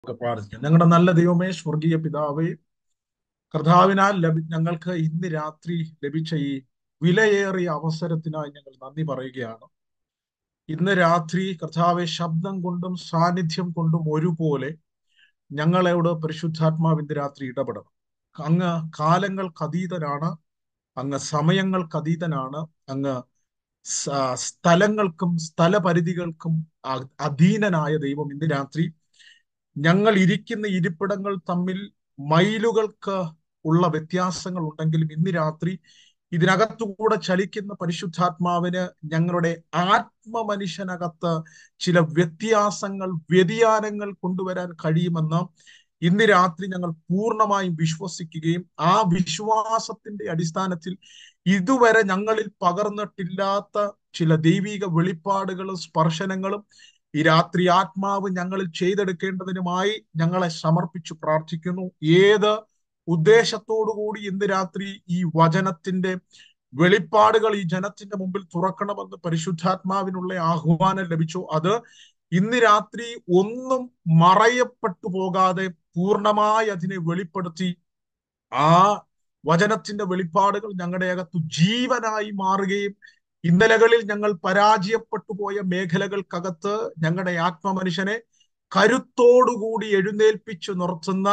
ഒക്കെ പ്രാർത്ഥിക്കാം ഞങ്ങളുടെ നല്ല ദൈവമേ സ്വർഗീയ പിതാവേ കർത്താവിനാൽ ലഭി ഞങ്ങൾക്ക് ഇന്ന് രാത്രി ലഭിച്ച ഈ വിലയേറിയ അവസരത്തിനായി ഞങ്ങൾ നന്ദി പറയുകയാണ് ഇന്ന് രാത്രി കർത്താവെ ശബ്ദം കൊണ്ടും സാന്നിധ്യം കൊണ്ടും ഒരുപോലെ ഞങ്ങളോട് പരിശുദ്ധാത്മാവിന്റെ രാത്രി ഇടപെടണം അങ്ങ് കാലങ്ങൾക്ക് അതീതനാണ് അങ്ങ് സമയങ്ങൾക്ക് അതീതനാണ് അങ്ങ് സ്ഥലങ്ങൾക്കും സ്ഥലപരിധികൾക്കും അധീനനായ ദൈവം ഇന്ന് രാത്രി ഞങ്ങൾ ഇരിക്കുന്ന ഇരിപ്പിടങ്ങൾ തമ്മിൽ മൈലുകൾക്ക് ഉള്ള വ്യത്യാസങ്ങൾ ഉണ്ടെങ്കിലും ഇന്ന് രാത്രി ഇതിനകത്തുകൂടെ ചലിക്കുന്ന പരിശുദ്ധാത്മാവിന് ഞങ്ങളുടെ ആത്മമനുഷ്യനകത്ത് ചില വ്യത്യാസങ്ങൾ വ്യതിയാനങ്ങൾ കൊണ്ടുവരാൻ കഴിയുമെന്ന് ഇന്ന് രാത്രി ഞങ്ങൾ പൂർണ്ണമായും വിശ്വസിക്കുകയും ആ വിശ്വാസത്തിന്റെ അടിസ്ഥാനത്തിൽ ഇതുവരെ ഞങ്ങളിൽ പകർന്നിട്ടില്ലാത്ത ചില ദൈവിക വെളിപ്പാടുകളും സ്പർശനങ്ങളും ഈ രാത്രി ആത്മാവ് ഞങ്ങളിൽ ചെയ്തെടുക്കേണ്ടതിനുമായി ഞങ്ങളെ സമർപ്പിച്ചു പ്രാർത്ഥിക്കുന്നു ഏത് ഉദ്ദേശത്തോടുകൂടി ഇന്ന് രാത്രി ഈ വചനത്തിന്റെ വെളിപ്പാടുകൾ ഈ ജനത്തിന്റെ മുമ്പിൽ തുറക്കണമെന്ന് പരിശുദ്ധാത്മാവിനുള്ള ആഹ്വാനം ലഭിച്ചു അത് ഇന്ന് രാത്രി ഒന്നും മറയപ്പെട്ടു പോകാതെ പൂർണ്ണമായി അതിനെ വെളിപ്പെടുത്തി ആ വചനത്തിന്റെ വെളിപ്പാടുകൾ ഞങ്ങളുടെ അകത്ത് ജീവനായി മാറുകയും ഇന്നലകളിൽ ഞങ്ങൾ പരാജയപ്പെട്ടു പോയ മേഖലകൾക്കകത്ത് ഞങ്ങളുടെ ആത്മമനുഷ്യനെ കരുത്തോടുകൂടി എഴുന്നേൽപ്പിച്ചു നിർത്തുന്ന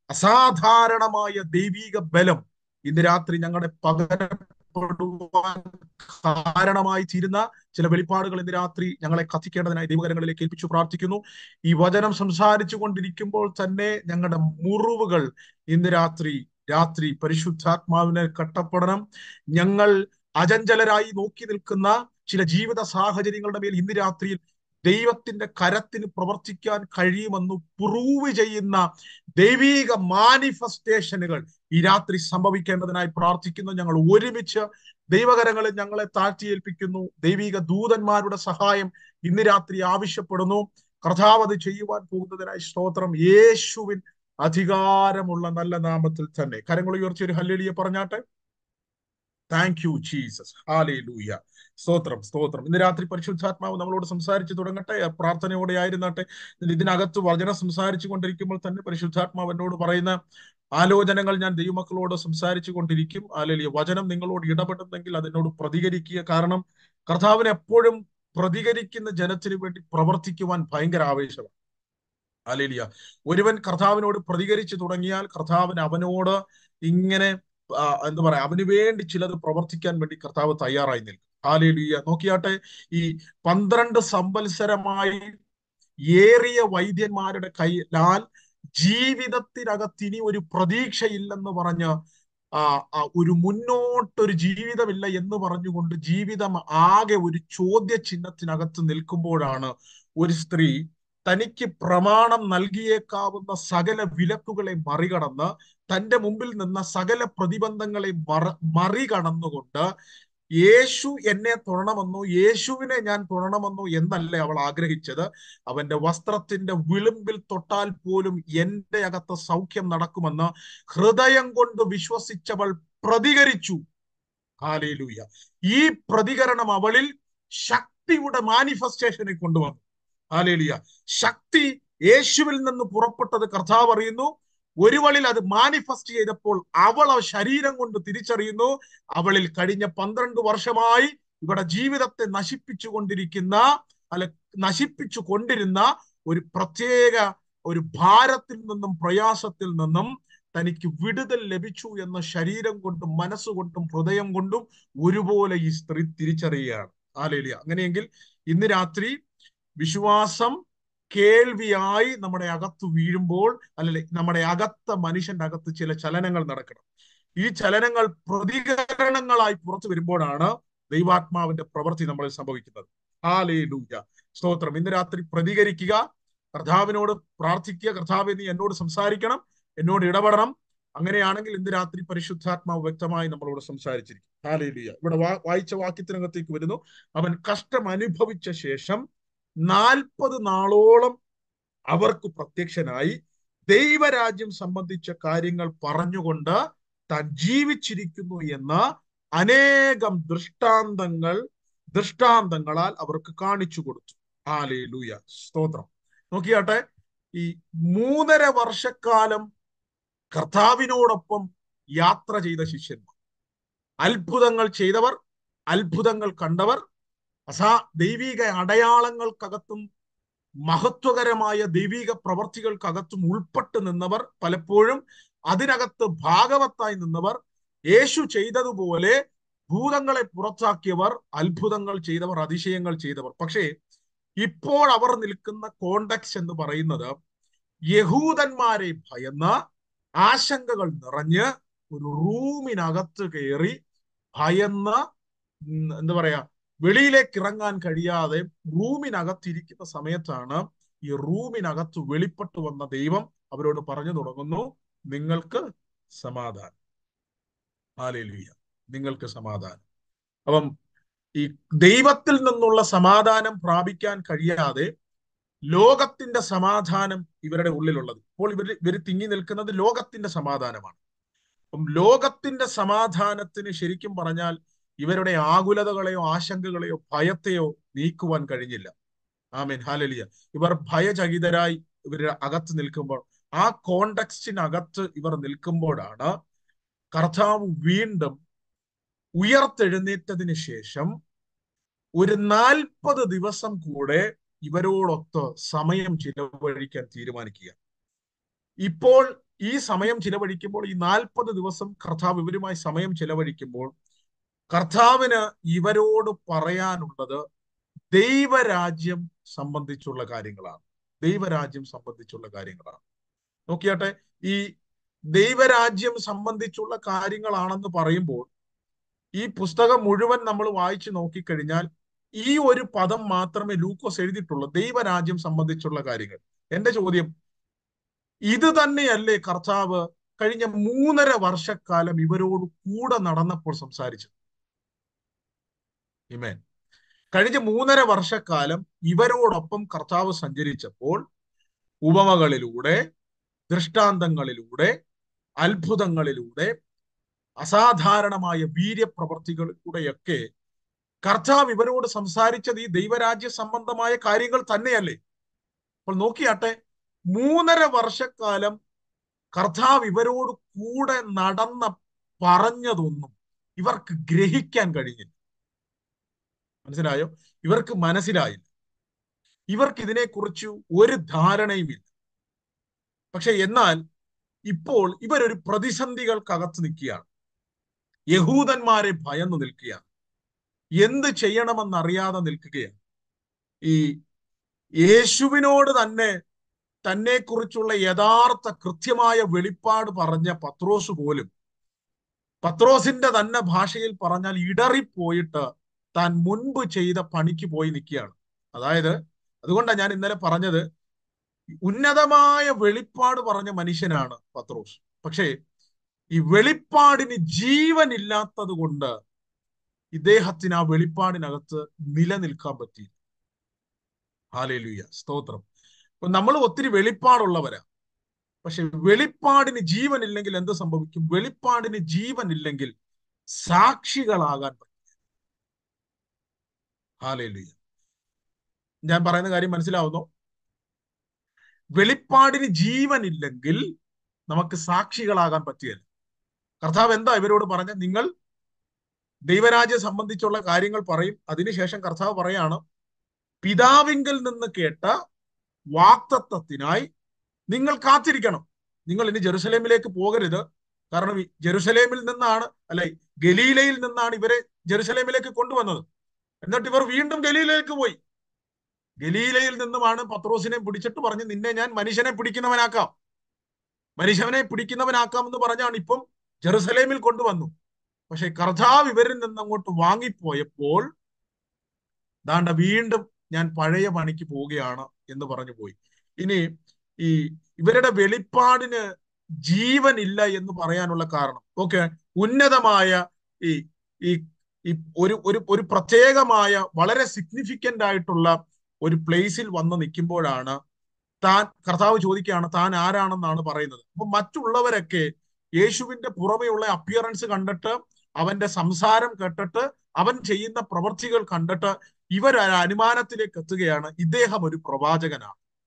അസാധാരണമായ ദൈവീക ബലം ഇന്ന് രാത്രി ഞങ്ങളുടെ പകരപ്പെടുവാൻ കാരണമായി തീരുന്ന ചില വെളിപ്പാടുകൾ ഇന്ന് രാത്രി ഞങ്ങളെ കത്തിക്കേണ്ടതിനായി ദൈവകരങ്ങളിലേക്ക് ഏൽപ്പിച്ചു പ്രാർത്ഥിക്കുന്നു ഈ വചനം സംസാരിച്ചു കൊണ്ടിരിക്കുമ്പോൾ തന്നെ ഞങ്ങളുടെ മുറിവുകൾ ഇന്ന് രാത്രി രാത്രി പരിശുദ്ധാത്മാവിനെ കട്ടപ്പെടണം ഞങ്ങൾ അചഞ്ചലരായി നോക്കി നിൽക്കുന്ന ചില ജീവിത സാഹചര്യങ്ങളുടെ മേൽ ഇന്ന് രാത്രിയിൽ ദൈവത്തിന്റെ കരത്തിന് പ്രവർത്തിക്കാൻ കഴിയുമെന്ന് പ്രൂവ് ചെയ്യുന്ന ദൈവീക മാനിഫെസ്റ്റേഷനുകൾ ഈ രാത്രി സംഭവിക്കേണ്ടതിനായി പ്രാർത്ഥിക്കുന്നു ഞങ്ങൾ ഒരുമിച്ച് ദൈവകരങ്ങളിൽ ഞങ്ങളെ താഴ്ത്തിയേൽപ്പിക്കുന്നു ദൈവിക ദൂതന്മാരുടെ സഹായം ഇന്ന് രാത്രി ആവശ്യപ്പെടുന്നു കർത്താവ് ചെയ്യുവാൻ പോകുന്നതിനായി സ്തോത്രം യേശുവിൻ അധികാരമുള്ള നല്ല നാമത്തിൽ തന്നെ കരങ്ങൾ ഉയർത്തി ഒരു ഹല്ലേലിയ പറഞ്ഞാട്ടെ താങ്ക് യു ജീസസ് ഹാലേ ലൂയ സ്തോത്രം സ്തോത്രം ഇന്ന് രാത്രി പരിശുദ്ധാത്മാവ് നമ്മളോട് സംസാരിച്ചു തുടങ്ങട്ടെ പ്രാർത്ഥനയോടെ ആയിരുന്നട്ടെ ഇതിനകത്ത് വചനം സംസാരിച്ചു കൊണ്ടിരിക്കുമ്പോൾ തന്നെ പരിശുദ്ധാത്മാവ് എന്നോട് പറയുന്ന ആലോചനകൾ ഞാൻ ദൈവമക്കളോട് സംസാരിച്ചു കൊണ്ടിരിക്കും ആലേലിയ വചനം നിങ്ങളോട് ഇടപെടുന്നെങ്കിൽ അതിനോട് പ്രതികരിക്കുക കാരണം കർത്താവിന് എപ്പോഴും പ്രതികരിക്കുന്ന ജനത്തിന് വേണ്ടി പ്രവർത്തിക്കുവാൻ ഭയങ്കര ആവേശമാണ് അലേലിയ ഒരുവൻ കർത്താവിനോട് പ്രതികരിച്ചു തുടങ്ങിയാൽ കർത്താവിന് അവനോട് ഇങ്ങനെ എന്താ പറയാ അവന് വേണ്ടി ചിലത് പ്രവർത്തിക്കാൻ വേണ്ടി കർത്താവ് തയ്യാറായി നിൽക്കും ആലേലിയ നോക്കിയാട്ടെ ഈ പന്ത്രണ്ട് സംവത്സരമായി ഏറിയ വൈദ്യന്മാരുടെ കയ്യിലാൽ ജീവിതത്തിനകത്ത് ഇനി ഒരു പ്രതീക്ഷയില്ലെന്ന് പറഞ്ഞ് ആ ഒരു മുന്നോട്ടൊരു ജീവിതമില്ല എന്ന് പറഞ്ഞുകൊണ്ട് ജീവിതം ആകെ ഒരു ചോദ്യ ചിഹ്നത്തിനകത്ത് നിൽക്കുമ്പോഴാണ് ഒരു സ്ത്രീ തനിക്ക് പ്രമാണം നൽകിയേക്കാവുന്ന സകല വിലക്കുകളെ മറികടന്ന് തന്റെ മുമ്പിൽ നിന്ന സകല പ്രതിബന്ധങ്ങളെ മറ മറികടന്നുകൊണ്ട് യേശു എന്നെ തൊഴണമെന്നോ യേശുവിനെ ഞാൻ തൊഴണമെന്നോ എന്നല്ല അവൾ ആഗ്രഹിച്ചത് അവന്റെ വസ്ത്രത്തിന്റെ വിളിമ്പിൽ തൊട്ടാൽ പോലും എന്റെ അകത്ത് സൗഖ്യം നടക്കുമെന്ന് ഹൃദയം കൊണ്ട് വിശ്വസിച്ചവൾ പ്രതികരിച്ചു ഹാലേലൂയ ഈ പ്രതികരണം അവളിൽ ശക്തിയുടെ മാനിഫെസ്റ്റേഷനെ കൊണ്ടുവന്നു ഹാലേലിയ ശക്തി യേശുവിൽ നിന്ന് പുറപ്പെട്ടത് കർത്താവ് അറിയുന്നു ഒരുവളിൽ അത് മാനിഫെസ്റ്റ് ചെയ്തപ്പോൾ അവൾ ആ ശരീരം കൊണ്ട് തിരിച്ചറിയുന്നു അവളിൽ കഴിഞ്ഞ പന്ത്രണ്ട് വർഷമായി ഇവിടെ ജീവിതത്തെ നശിപ്പിച്ചു കൊണ്ടിരിക്കുന്ന അല്ല നശിപ്പിച്ചു കൊണ്ടിരുന്ന ഒരു പ്രത്യേക ഒരു ഭാരത്തിൽ നിന്നും പ്രയാസത്തിൽ നിന്നും തനിക്ക് വിടുതൽ ലഭിച്ചു എന്ന ശരീരം കൊണ്ടും മനസ്സുകൊണ്ടും ഹൃദയം കൊണ്ടും ഒരുപോലെ ഈ സ്ത്രീ തിരിച്ചറിയുകയാണ് ആലേലിയ അങ്ങനെയെങ്കിൽ ഇന്ന് രാത്രി വിശ്വാസം കേൾവിയായി നമ്മുടെ അകത്ത് വീഴുമ്പോൾ അല്ലെ നമ്മുടെ അകത്ത മനുഷ്യന്റെ അകത്ത് ചില ചലനങ്ങൾ നടക്കണം ഈ ചലനങ്ങൾ പ്രതികരണങ്ങളായി പുറത്തു വരുമ്പോഴാണ് ദൈവാത്മാവിന്റെ പ്രവൃത്തി നമ്മളിൽ സംഭവിക്കുന്നത് ഹാലേ ലൂയ സ്തോത്രം ഇന്ന് രാത്രി പ്രതികരിക്കുക കർത്താവിനോട് പ്രാർത്ഥിക്കുക കർത്താവ് നീ എന്നോട് സംസാരിക്കണം എന്നോട് ഇടപെടണം അങ്ങനെയാണെങ്കിൽ ഇന്ന് രാത്രി പരിശുദ്ധാത്മാവ് വ്യക്തമായി നമ്മളോട് സംസാരിച്ചിരിക്കും ഹാലേ ലൂയ ഇവിടെ വായിച്ച വാക്യത്തിനകത്തേക്ക് വരുന്നു അവൻ കഷ്ടം അനുഭവിച്ച ശേഷം നാൽപ്പത് നാളോളം അവർക്ക് പ്രത്യക്ഷനായി ദൈവരാജ്യം സംബന്ധിച്ച കാര്യങ്ങൾ പറഞ്ഞുകൊണ്ട് താൻ ജീവിച്ചിരിക്കുന്നു എന്ന് അനേകം ദൃഷ്ടാന്തങ്ങൾ ദൃഷ്ടാന്തങ്ങളാൽ അവർക്ക് കാണിച്ചു കൊടുത്തു ആലേ ലൂയ സ്തോത്രം നോക്കിയാട്ടെ ഈ മൂന്നര വർഷക്കാലം കർത്താവിനോടൊപ്പം യാത്ര ചെയ്ത ശിഷ്യന്മാർ അത്ഭുതങ്ങൾ ചെയ്തവർ അത്ഭുതങ്ങൾ കണ്ടവർ അസാ ദൈവിക അടയാളങ്ങൾക്കകത്തും മഹത്വകരമായ ദൈവിക പ്രവർത്തികൾക്കകത്തും ഉൾപ്പെട്ട് നിന്നവർ പലപ്പോഴും അതിനകത്ത് ഭാഗവത്തായി നിന്നവർ യേശു ചെയ്തതുപോലെ ഭൂതങ്ങളെ പുറത്താക്കിയവർ അത്ഭുതങ്ങൾ ചെയ്തവർ അതിശയങ്ങൾ ചെയ്തവർ പക്ഷേ ഇപ്പോൾ അവർ നിൽക്കുന്ന കോണ്ടക്സ് എന്ന് പറയുന്നത് യഹൂദന്മാരെ ഭയന്ന് ആശങ്കകൾ നിറഞ്ഞ് ഒരു റൂമിനകത്ത് കയറി ഭയന്ന് എന്താ പറയാ വെളിയിലേക്ക് ഇറങ്ങാൻ കഴിയാതെ റൂമിനകത്തിരിക്കുന്ന സമയത്താണ് ഈ റൂമിനകത്ത് വെളിപ്പെട്ടു വന്ന ദൈവം അവരോട് പറഞ്ഞു തുടങ്ങുന്നു നിങ്ങൾക്ക് സമാധാനം ആലേലുയ്യ നിങ്ങൾക്ക് സമാധാനം അപ്പം ഈ ദൈവത്തിൽ നിന്നുള്ള സമാധാനം പ്രാപിക്കാൻ കഴിയാതെ ലോകത്തിന്റെ സമാധാനം ഇവരുടെ ഉള്ളിലുള്ളത് ഇപ്പോൾ ഇവർ ഇവർ തിങ്ങി നിൽക്കുന്നത് ലോകത്തിന്റെ സമാധാനമാണ് അപ്പം ലോകത്തിന്റെ സമാധാനത്തിന് ശരിക്കും പറഞ്ഞാൽ ഇവരുടെ ആകുലതകളെയോ ആശങ്കകളെയോ ഭയത്തെയോ നീക്കുവാൻ കഴിഞ്ഞില്ല ആമീൻ ഹാലലിയ ഇവർ ഭയചകിതരായി ഇവരുടെ അകത്ത് നിൽക്കുമ്പോൾ ആ കോണ്ടക്സ്റ്റിനകത്ത് ഇവർ നിൽക്കുമ്പോഴാണ് കർത്താവ് വീണ്ടും ഉയർത്തെഴുന്നേറ്റതിന് ശേഷം ഒരു നാൽപ്പത് ദിവസം കൂടെ ഇവരോടൊത്ത് സമയം ചിലവഴിക്കാൻ തീരുമാനിക്കുക ഇപ്പോൾ ഈ സമയം ചിലവഴിക്കുമ്പോൾ ഈ നാൽപ്പത് ദിവസം കർത്താവ് ഇവരുമായി സമയം ചിലവഴിക്കുമ്പോൾ കർത്താവിന് ഇവരോട് പറയാനുള്ളത് ദൈവരാജ്യം സംബന്ധിച്ചുള്ള കാര്യങ്ങളാണ് ദൈവരാജ്യം സംബന്ധിച്ചുള്ള കാര്യങ്ങളാണ് നോക്കിയാട്ടെ ഈ ദൈവരാജ്യം സംബന്ധിച്ചുള്ള കാര്യങ്ങളാണെന്ന് പറയുമ്പോൾ ഈ പുസ്തകം മുഴുവൻ നമ്മൾ വായിച്ചു നോക്കിക്കഴിഞ്ഞാൽ ഈ ഒരു പദം മാത്രമേ ലൂക്കോസ് എഴുതിയിട്ടുള്ളൂ ദൈവരാജ്യം സംബന്ധിച്ചുള്ള കാര്യങ്ങൾ എന്റെ ചോദ്യം ഇത് തന്നെയല്ലേ കർത്താവ് കഴിഞ്ഞ മൂന്നര വർഷക്കാലം ഇവരോട് കൂടെ നടന്നപ്പോൾ സംസാരിച്ചു ഇമേൻ കഴിഞ്ഞ മൂന്നര വർഷക്കാലം ഇവരോടൊപ്പം കർത്താവ് സഞ്ചരിച്ചപ്പോൾ ഉപമകളിലൂടെ ദൃഷ്ടാന്തങ്ങളിലൂടെ അത്ഭുതങ്ങളിലൂടെ അസാധാരണമായ വീര്യപ്രവർത്തികളിലൂടെയൊക്കെ കർത്താവ് ഇവരോട് സംസാരിച്ചത് ഈ ദൈവരാജ്യ സംബന്ധമായ കാര്യങ്ങൾ തന്നെയല്ലേ അപ്പോൾ നോക്കിയാട്ടെ മൂന്നര വർഷക്കാലം കർത്താവ് ഇവരോട് കൂടെ നടന്ന പറഞ്ഞതൊന്നും ഇവർക്ക് ഗ്രഹിക്കാൻ കഴിഞ്ഞില്ല മനസ്സിലായോ ഇവർക്ക് മനസ്സിലായില്ല ഇവർക്ക് ഇതിനെക്കുറിച്ച് ഒരു ധാരണയുമില്ല പക്ഷെ എന്നാൽ ഇപ്പോൾ ഇവരൊരു പ്രതിസന്ധികൾക്കകത്ത് നിൽക്കുകയാണ് യഹൂദന്മാരെ ഭയന്നു നിൽക്കുകയാണ് എന്ത് ചെയ്യണമെന്നറിയാതെ നിൽക്കുകയാണ് ഈ യേശുവിനോട് തന്നെ തന്നെ കുറിച്ചുള്ള യഥാർത്ഥ കൃത്യമായ വെളിപ്പാട് പറഞ്ഞ പത്രോസ് പോലും പത്രോസിന്റെ തന്നെ ഭാഷയിൽ പറഞ്ഞാൽ ഇടറിപ്പോയിട്ട് താൻ മുൻപ് ചെയ്ത പണിക്ക് പോയി നിൽക്കുകയാണ് അതായത് അതുകൊണ്ടാണ് ഞാൻ ഇന്നലെ പറഞ്ഞത് ഉന്നതമായ വെളിപ്പാട് പറഞ്ഞ മനുഷ്യനാണ് പത്രോസ് പക്ഷേ ഈ വെളിപ്പാടിന് ജീവനില്ലാത്തത് കൊണ്ട് ഇദ്ദേഹത്തിന് ആ വെളിപ്പാടിനകത്ത് നിലനിൽക്കാൻ പറ്റി ഹാലേലുയ്യ സ്തോത്രം അപ്പൊ നമ്മൾ ഒത്തിരി വെളിപ്പാടുള്ളവരാ പക്ഷെ വെളിപ്പാടിന് ജീവനില്ലെങ്കിൽ എന്ത് സംഭവിക്കും വെളിപ്പാടിന് ജീവനില്ലെങ്കിൽ സാക്ഷികളാകാൻ പറ്റും ഹാലേലുയ്യ ഞാൻ പറയുന്ന കാര്യം മനസ്സിലാവുന്നോ വെളിപ്പാടിന് ജീവനില്ലെങ്കിൽ നമുക്ക് സാക്ഷികളാകാൻ പറ്റുകയില്ല കർത്താവ് എന്താ ഇവരോട് പറഞ്ഞ നിങ്ങൾ ദൈവരാജ്യം സംബന്ധിച്ചുള്ള കാര്യങ്ങൾ പറയും അതിനുശേഷം കർത്താവ് പറയാണ് പിതാവിങ്കൽ നിന്ന് കേട്ട വാക്തത്വത്തിനായി നിങ്ങൾ കാത്തിരിക്കണം നിങ്ങൾ ഇനി ജെറുസലേമിലേക്ക് പോകരുത് കാരണം ജെറുസലേമിൽ നിന്നാണ് അല്ലെ ഗലീലയിൽ നിന്നാണ് ഇവരെ ജെറുസലേമിലേക്ക് കൊണ്ടുവന്നത് എന്നിട്ട് ഇവർ വീണ്ടും ഗലീലയിലേക്ക് പോയി ഗലീലയിൽ നിന്നുമാണ് പത്രോസിനെ പിടിച്ചിട്ട് പറഞ്ഞ് നിന്നെ ഞാൻ മനുഷ്യനെ പിടിക്കുന്നവനാക്കാം മനുഷ്യനെ പിടിക്കുന്നവനാക്കാം എന്ന് പറഞ്ഞാണ് ഇപ്പം ജെറുസലേമിൽ കൊണ്ടുവന്നു പക്ഷെ കർത്താവ് ഇവരിൽ നിന്ന് അങ്ങോട്ട് വാങ്ങിപ്പോയപ്പോൾ ദാണ്ട വീണ്ടും ഞാൻ പഴയ പണിക്ക് പോവുകയാണ് എന്ന് പറഞ്ഞു പോയി ഇനി ഈ ഇവരുടെ വെളിപ്പാടിന് ജീവനില്ല എന്ന് പറയാനുള്ള കാരണം ഓക്കെ ഉന്നതമായ ഈ ഈ ഈ ഒരു ഒരു ഒരു പ്രത്യേകമായ വളരെ സിഗ്നിഫിക്കന്റ് ആയിട്ടുള്ള ഒരു പ്ലേസിൽ വന്ന് നിൽക്കുമ്പോഴാണ് താൻ കർത്താവ് ചോദിക്കുകയാണ് താൻ ആരാണെന്നാണ് പറയുന്നത് അപ്പൊ മറ്റുള്ളവരൊക്കെ യേശുവിന്റെ പുറമെയുള്ള അപ്പിയറൻസ് കണ്ടിട്ട് അവന്റെ സംസാരം കേട്ടിട്ട് അവൻ ചെയ്യുന്ന പ്രവർത്തികൾ കണ്ടിട്ട് ഇവർ അനുമാനത്തിലേക്ക് എത്തുകയാണ് ഇദ്ദേഹം ഒരു പ്രവാചകനാണ്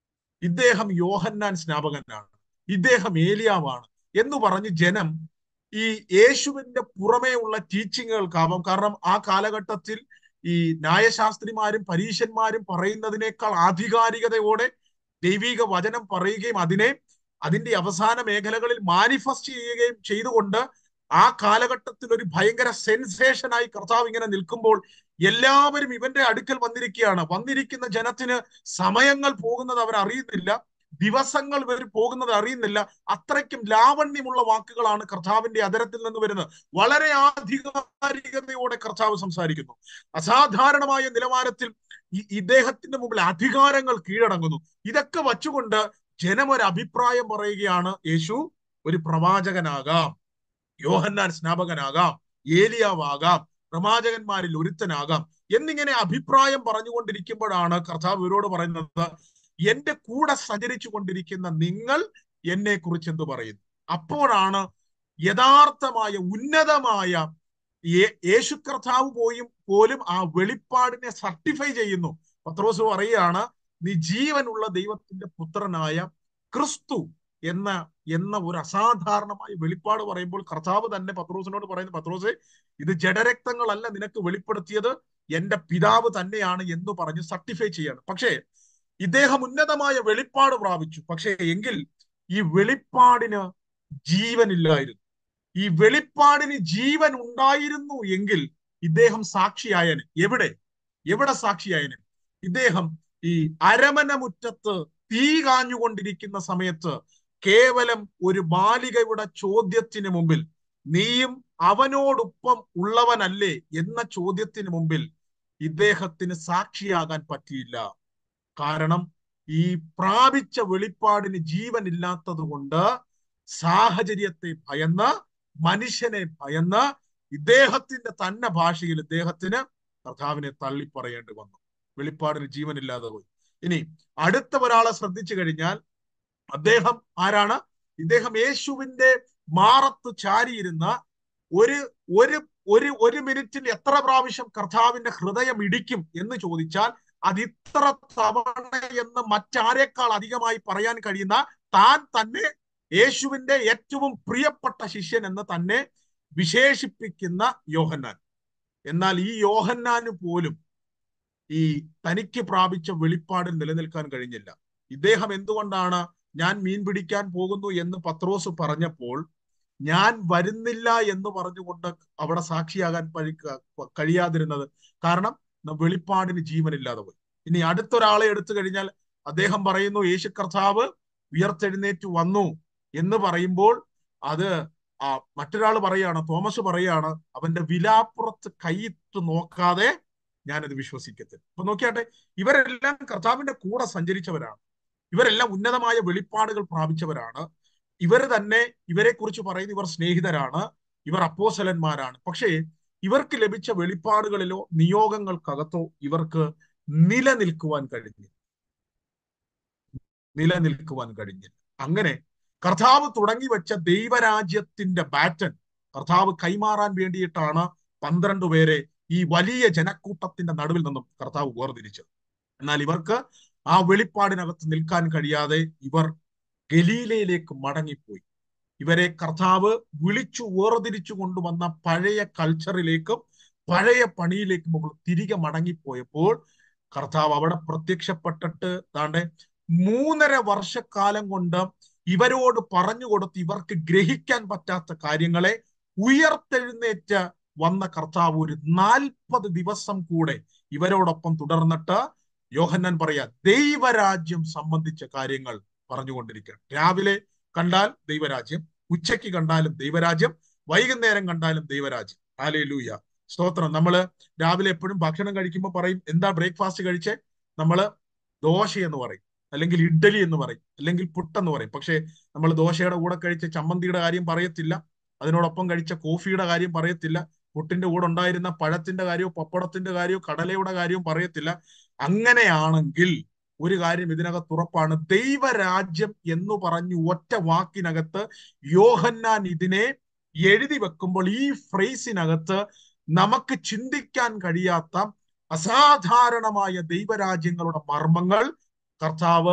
ഇദ്ദേഹം യോഹന്നാൻ സ്നാപകനാണ് ഇദ്ദേഹം ഏലിയാവാണ് എന്ന് പറഞ്ഞ് ജനം ഈ യേശുവിന്റെ പുറമേ ഉള്ള ടീച്ചിങ്ങുകൾക്കാവാം കാരണം ആ കാലഘട്ടത്തിൽ ഈ ന്യായശാസ്ത്രിമാരും പരീശന്മാരും പറയുന്നതിനേക്കാൾ ആധികാരികതയോടെ ദൈവിക വചനം പറയുകയും അതിനെ അതിന്റെ അവസാന മേഖലകളിൽ മാനിഫെസ്റ്റ് ചെയ്യുകയും ചെയ്തുകൊണ്ട് ആ കാലഘട്ടത്തിൽ ഒരു ഭയങ്കര സെൻസേഷനായി കർത്താവ് ഇങ്ങനെ നിൽക്കുമ്പോൾ എല്ലാവരും ഇവന്റെ അടുക്കൽ വന്നിരിക്കുകയാണ് വന്നിരിക്കുന്ന ജനത്തിന് സമയങ്ങൾ പോകുന്നത് അവർ അറിയുന്നില്ല ദിവസങ്ങൾ വരെ പോകുന്നത് അറിയുന്നില്ല അത്രയ്ക്കും ലാവണ്യമുള്ള വാക്കുകളാണ് കർത്താവിന്റെ അതരത്തിൽ നിന്ന് വരുന്നത് വളരെ ആധികാരികതയോടെ കർത്താവ് സംസാരിക്കുന്നു അസാധാരണമായ നിലവാരത്തിൽ ഇദ്ദേഹത്തിന്റെ മുമ്പിൽ അധികാരങ്ങൾ കീഴടങ്ങുന്നു ഇതൊക്കെ വച്ചുകൊണ്ട് ജനം ഒരു അഭിപ്രായം പറയുകയാണ് യേശു ഒരു പ്രവാചകനാകാം യോഹന്നാൻ സ്നാപകനാകാം ഏലിയാവാകാം പ്രവാചകന്മാരിൽ ഒരുത്തനാകാം എന്നിങ്ങനെ അഭിപ്രായം പറഞ്ഞുകൊണ്ടിരിക്കുമ്പോഴാണ് കർത്താവ് ഇവരോട് പറയുന്നത് എന്റെ കൂടെ സഞ്ചരിച്ചു കൊണ്ടിരിക്കുന്ന നിങ്ങൾ എന്നെ കുറിച്ച് എന്ത് പറയുന്നു അപ്പോഴാണ് യഥാർത്ഥമായ ഉന്നതമായ യേശു കർത്താവ് പോയും പോലും ആ വെളിപ്പാടിനെ സർട്ടിഫൈ ചെയ്യുന്നു പത്രോസ് പറയുകയാണ് നീ ജീവനുള്ള ദൈവത്തിന്റെ പുത്രനായ ക്രിസ്തു എന്ന എന്ന ഒരു അസാധാരണമായ വെളിപ്പാട് പറയുമ്പോൾ കർത്താവ് തന്നെ പത്രോസിനോട് പറയുന്നു പത്രോസെ ഇത് ജഡരക്തങ്ങളല്ല നിനക്ക് വെളിപ്പെടുത്തിയത് എന്റെ പിതാവ് തന്നെയാണ് എന്ന് പറഞ്ഞ് സർട്ടിഫൈ ചെയ്യാണ് പക്ഷേ ഇദ്ദേഹം ഉന്നതമായ വെളിപ്പാട് പ്രാപിച്ചു പക്ഷേ എങ്കിൽ ഈ വെളിപ്പാടിന് ജീവനില്ലായിരുന്നു ഈ വെളിപ്പാടിന് ജീവൻ ഉണ്ടായിരുന്നു എങ്കിൽ ഇദ്ദേഹം സാക്ഷിയായന് എവിടെ എവിടെ സാക്ഷിയായന് ഇദ്ദേഹം ഈ അരമന മുറ്റത്ത് തീ കാഞ്ഞുകൊണ്ടിരിക്കുന്ന സമയത്ത് കേവലം ഒരു ബാലികയുടെ ചോദ്യത്തിന് മുമ്പിൽ നീയും അവനോടൊപ്പം ഉള്ളവനല്ലേ എന്ന ചോദ്യത്തിന് മുമ്പിൽ ഇദ്ദേഹത്തിന് സാക്ഷിയാകാൻ പറ്റിയില്ല കാരണം ഈ പ്രാപിച്ച വെളിപ്പാടിന് ജീവനില്ലാത്തത് കൊണ്ട് സാഹചര്യത്തെ ഭയന്ന് മനുഷ്യനെ ഭയന്ന് ഇദ്ദേഹത്തിന്റെ തന്നെ ഭാഷയിൽ ഇദ്ദേഹത്തിന് കർത്താവിനെ തള്ളിപ്പറയേണ്ടി വന്നു വെളിപ്പാടിന് ജീവനില്ലാതെ പോയി ഇനി അടുത്ത ഒരാളെ ശ്രദ്ധിച്ചു കഴിഞ്ഞാൽ അദ്ദേഹം ആരാണ് ഇദ്ദേഹം യേശുവിന്റെ മാറത്ത് ചാരിയിരുന്ന ഒരു ഒരു ഒരു ഒരു മിനിറ്റിൽ എത്ര പ്രാവശ്യം കർത്താവിന്റെ ഹൃദയം ഇടിക്കും എന്ന് ചോദിച്ചാൽ അത് ഇത്ര തവണ എന്ന് മറ്റാരേക്കാൾ അധികമായി പറയാൻ കഴിയുന്ന താൻ തന്നെ യേശുവിന്റെ ഏറ്റവും പ്രിയപ്പെട്ട ശിഷ്യൻ എന്ന് തന്നെ വിശേഷിപ്പിക്കുന്ന യോഹന്നാൻ എന്നാൽ ഈ യോഹന്നാന് പോലും ഈ തനിക്ക് പ്രാപിച്ച വെളിപ്പാടിൽ നിലനിൽക്കാൻ കഴിഞ്ഞില്ല ഇദ്ദേഹം എന്തുകൊണ്ടാണ് ഞാൻ മീൻ പിടിക്കാൻ പോകുന്നു എന്ന് പത്രോസ് പറഞ്ഞപ്പോൾ ഞാൻ വരുന്നില്ല എന്ന് പറഞ്ഞുകൊണ്ട് അവിടെ സാക്ഷിയാകാൻ കഴിയാതിരുന്നത് കാരണം വെളിപ്പാടിന് ജീവനില്ലാതെ പോയി ഇനി അടുത്തൊരാളെ എടുത്തു കഴിഞ്ഞാൽ അദ്ദേഹം പറയുന്നു യേശു കർത്താവ് ഉയർത്തെഴുന്നേറ്റ് വന്നു എന്ന് പറയുമ്പോൾ അത് ആ മറ്റൊരാൾ പറയാണ് തോമസ് പറയാണ് അവന്റെ വിലാപ്പുറത്ത് കൈയിട്ട് നോക്കാതെ ഞാനത് വിശ്വസിക്കത്തില്ല അപ്പൊ നോക്കിയാട്ടെ ഇവരെല്ലാം കർത്താവിന്റെ കൂടെ സഞ്ചരിച്ചവരാണ് ഇവരെല്ലാം ഉന്നതമായ വെളിപ്പാടുകൾ പ്രാപിച്ചവരാണ് ഇവർ തന്നെ ഇവരെ കുറിച്ച് പറയുന്ന ഇവർ സ്നേഹിതരാണ് ഇവർ അപ്പോസലന്മാരാണ് പക്ഷേ ഇവർക്ക് ലഭിച്ച വെളിപ്പാടുകളിലോ നിയോഗങ്ങൾക്കകത്തോ ഇവർക്ക് നിലനിൽക്കുവാൻ കഴിഞ്ഞില്ല നിലനിൽക്കുവാൻ കഴിഞ്ഞില്ല അങ്ങനെ കർത്താവ് തുടങ്ങി വെച്ച ദൈവരാജ്യത്തിന്റെ ബാറ്റൺ കർത്താവ് കൈമാറാൻ വേണ്ടിയിട്ടാണ് പന്ത്രണ്ട് പേരെ ഈ വലിയ ജനക്കൂട്ടത്തിന്റെ നടുവിൽ നിന്നും കർത്താവ് വേർതിരിച്ചത് എന്നാൽ ഇവർക്ക് ആ വെളിപ്പാടിനകത്ത് നിൽക്കാൻ കഴിയാതെ ഇവർ ഗലീലയിലേക്ക് മടങ്ങിപ്പോയി ഇവരെ കർത്താവ് വിളിച്ചു വേർതിരിച്ചു കൊണ്ടുവന്ന പഴയ കൾച്ചറിലേക്കും പഴയ പണിയിലേക്കും അവർ തിരികെ മടങ്ങിപ്പോയപ്പോൾ കർത്താവ് അവിടെ പ്രത്യക്ഷപ്പെട്ടിട്ട് താണ്ടെ മൂന്നര വർഷക്കാലം കൊണ്ട് ഇവരോട് പറഞ്ഞു കൊടുത്ത് ഇവർക്ക് ഗ്രഹിക്കാൻ പറ്റാത്ത കാര്യങ്ങളെ ഉയർത്തെഴുന്നേറ്റ് വന്ന കർത്താവ് ഒരു നാൽപ്പത് ദിവസം കൂടെ ഇവരോടൊപ്പം തുടർന്നിട്ട് യോഹന്നാൻ പറയാ ദൈവരാജ്യം സംബന്ധിച്ച കാര്യങ്ങൾ പറഞ്ഞുകൊണ്ടിരിക്കുക രാവിലെ കണ്ടാൽ ദൈവരാജ്യം ഉച്ചയ്ക്ക് കണ്ടാലും ദൈവരാജ്യം വൈകുന്നേരം കണ്ടാലും ദൈവരാജ്യം ആലേ ലൂയ സ്തോത്രം നമ്മള് രാവിലെ എപ്പോഴും ഭക്ഷണം കഴിക്കുമ്പോൾ പറയും എന്താ ബ്രേക്ക്ഫാസ്റ്റ് കഴിച്ചേ നമ്മള് ദോശ എന്ന് പറയും അല്ലെങ്കിൽ ഇഡ്ഡലി എന്ന് പറയും അല്ലെങ്കിൽ പുട്ടെന്ന് പറയും പക്ഷേ നമ്മൾ ദോശയുടെ കൂടെ കഴിച്ച ചമ്മന്തിയുടെ കാര്യം പറയത്തില്ല അതിനോടൊപ്പം കഴിച്ച കോഫിയുടെ കാര്യം പറയത്തില്ല പുട്ടിന്റെ കൂടെ ഉണ്ടായിരുന്ന പഴത്തിന്റെ കാര്യമോ പപ്പടത്തിന്റെ കാര്യമോ കടലയുടെ കാര്യവും പറയത്തില്ല അങ്ങനെയാണെങ്കിൽ ഒരു കാര്യം ഇതിനകത്ത് ഉറപ്പാണ് ദൈവരാജ്യം എന്ന് പറഞ്ഞു ഒറ്റ വാക്കിനകത്ത് യോഹന്നാൻ ഇതിനെ എഴുതി വെക്കുമ്പോൾ ഈ ഫ്രേസിനകത്ത് നമുക്ക് ചിന്തിക്കാൻ കഴിയാത്ത അസാധാരണമായ ദൈവരാജ്യങ്ങളുടെ മർമ്മങ്ങൾ കർത്താവ്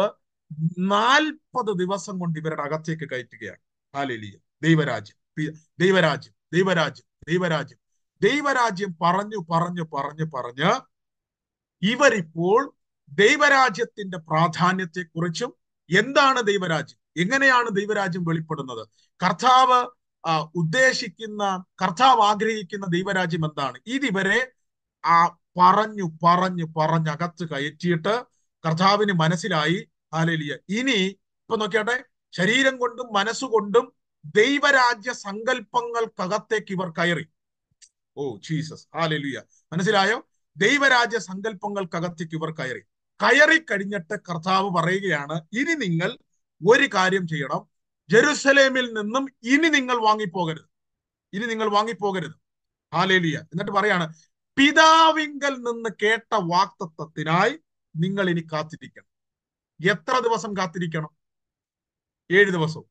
നാൽപ്പത് ദിവസം കൊണ്ട് ഇവരുടെ അകത്തേക്ക് കയറ്റുകയാണ് ഹാലേലിയ ദൈവരാജ്യം പി- ദൈവരാജ്യം ദൈവരാജ്യം ദൈവരാജ്യം ദൈവരാജ്യം പറഞ്ഞു പറഞ്ഞു പറഞ്ഞു പറഞ്ഞ് ഇവരിപ്പോൾ ദൈവരാജ്യത്തിന്റെ പ്രാധാന്യത്തെക്കുറിച്ചും എന്താണ് ദൈവരാജ്യം എങ്ങനെയാണ് ദൈവരാജ്യം വെളിപ്പെടുന്നത് കർത്താവ് ആ, ഉദ്ദേശിക്കുന്ന കർത്താവ് ആഗ്രഹിക്കുന്ന ദൈവരാജ്യം എന്താണ് ഇതിവരെ ആ പറഞ്ഞു പറഞ്ഞു പറഞ്ഞകത്ത് കയറ്റിയിട്ട് കർത്താവിന് മനസ്സിലായി ഹാലേലിയ ഇനി ഇപ്പൊ നോക്കിയാട്ടെ ശരീരം കൊണ്ടും മനസ്സുകൊണ്ടും ദൈവരാജ്യ സങ്കല്പങ്ങൾക്കകത്തേക്ക് ഇവർ കയറി ഓ ജീസസ് ഹാലേലുയ മനസ്സിലായോ ദൈവരാജ്യ സങ്കല്പങ്ങൾക്കകത്തേക്ക് ഇവർ കയറി കയറി കഴിഞ്ഞിട്ട് കർത്താവ് പറയുകയാണ് ഇനി നിങ്ങൾ ഒരു കാര്യം ചെയ്യണം ജെറുസലേമിൽ നിന്നും ഇനി നിങ്ങൾ വാങ്ങിപ്പോകരുത് ഇനി നിങ്ങൾ വാങ്ങിപ്പോകരുത് ഹാലേലിയ എന്നിട്ട് പറയാണ് പിതാവിങ്കൽ നിന്ന് കേട്ട വാക്തത്വത്തിനായി നിങ്ങൾ ഇനി കാത്തിരിക്കണം എത്ര ദിവസം കാത്തിരിക്കണം ഏഴ് ദിവസവും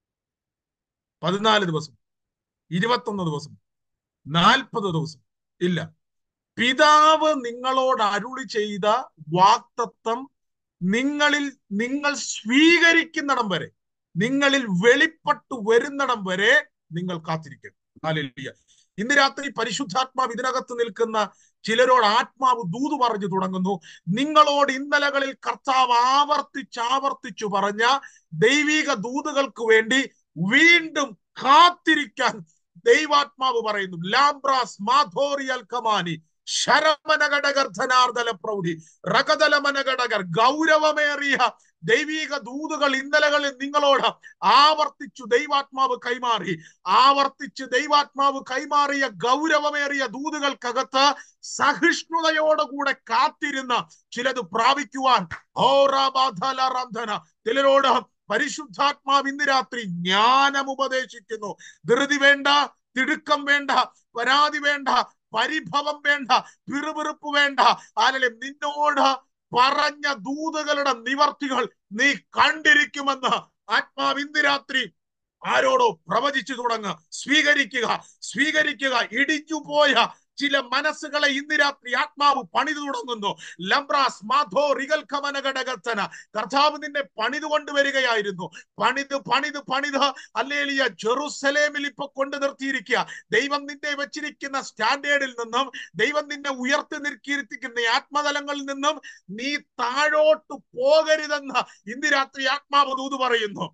പതിനാല് ദിവസം ഇരുപത്തൊന്ന് ദിവസം നാൽപ്പത് ദിവസം ഇല്ല പിതാവ് നിങ്ങളോട് അരുളി ചെയ്ത വാക്തത്വം നിങ്ങളിൽ നിങ്ങൾ സ്വീകരിക്കുന്നിടം വരെ നിങ്ങളിൽ വെളിപ്പെട്ടു വരുന്നിടം വരെ നിങ്ങൾ കാത്തിരിക്കണം ഹാലേലൂയ ഇന്ന് രാത്രി പരിശുദ്ധാത്മാവ് ഇതിനകത്ത് നിൽക്കുന്ന ചിലരോട് ആത്മാവ് ദൂത് പറഞ്ഞു തുടങ്ങുന്നു നിങ്ങളോട് ഇന്നലകളിൽ കർത്താവ് ആവർത്തിച്ച് ആവർത്തിച്ചു പറഞ്ഞ ദൈവിക ദൂതുകൾക്ക് വേണ്ടി വീണ്ടും കാത്തിരിക്കാൻ ദൈവാത്മാവ് പറയുന്നു ലാംബ്രാസ് മാധോറിയൽ കമാനി ശരമനഘടകർ ധനാർദല പ്രൗഢി റകതലമനഘടകർ ഗൗരവമേറിയ ദൈവിക ദൂതുകൾ ഇന്നലകളിൽ നിങ്ങളോട് ആവർത്തിച്ചു ദൈവാത്മാവ് കൈമാറി ആവർത്തിച്ച് ദൈവാത്മാവ് കൈമാറിയ ഗൗരവമേറിയ ദൂതുകൾക്കകത്ത് സഹിഷ്ണുതയോടുകൂടെ കാത്തിരുന്ന ചിലത് പ്രാപിക്കുവാൻ ഹോറാബാധല ചിലരോട് പരിശുദ്ധാത്മാവ് ഇന്ന് രാത്രി ജ്ഞാനം ഉപദേശിക്കുന്നു ധൃതി വേണ്ട തിടുക്കം വേണ്ട പരാതി വേണ്ട പരിഭവം വേണ്ട പിറുപിറുപ്പ് വേണ്ട ആലല്ലേ നിന്നോട് പറഞ്ഞ ദൂതുകളുടെ നിവർത്തികൾ നീ കണ്ടിരിക്കുമെന്ന് ആത്മാവ് ഇന്ന് രാത്രി ആരോടോ പ്രവചിച്ചു തുടങ്ങുക സ്വീകരിക്കുക സ്വീകരിക്കുക ഇടിഞ്ഞുപോയ ചില മനസ്സുകളെ ഇന്ന് രാത്രി ആത്മാവ് പണിതു തുടങ്ങുന്നു ലംബ്രാസ് മാധോ റിഗൽ കമനഘടകത്തന കർത്താവ് നിന്നെ പണിതു കൊണ്ടുവരികയായിരുന്നു പണിത് പണിത് പണിത് അല്ലേലിയ ജെറുസലേമിൽ ഇപ്പൊ കൊണ്ടു നിർത്തിയിരിക്കുക ദൈവം നിന്നെ വെച്ചിരിക്കുന്ന സ്റ്റാൻഡേർഡിൽ നിന്നും ദൈവം നിന്നെ ഉയർത്തി നിർത്തിയിരിക്കുന്ന ആത്മതലങ്ങളിൽ നിന്നും നീ താഴോട്ട് പോകരുതെന്ന് ഇന്ന് രാത്രി ആത്മാവ് ദൂത് പറയുന്നു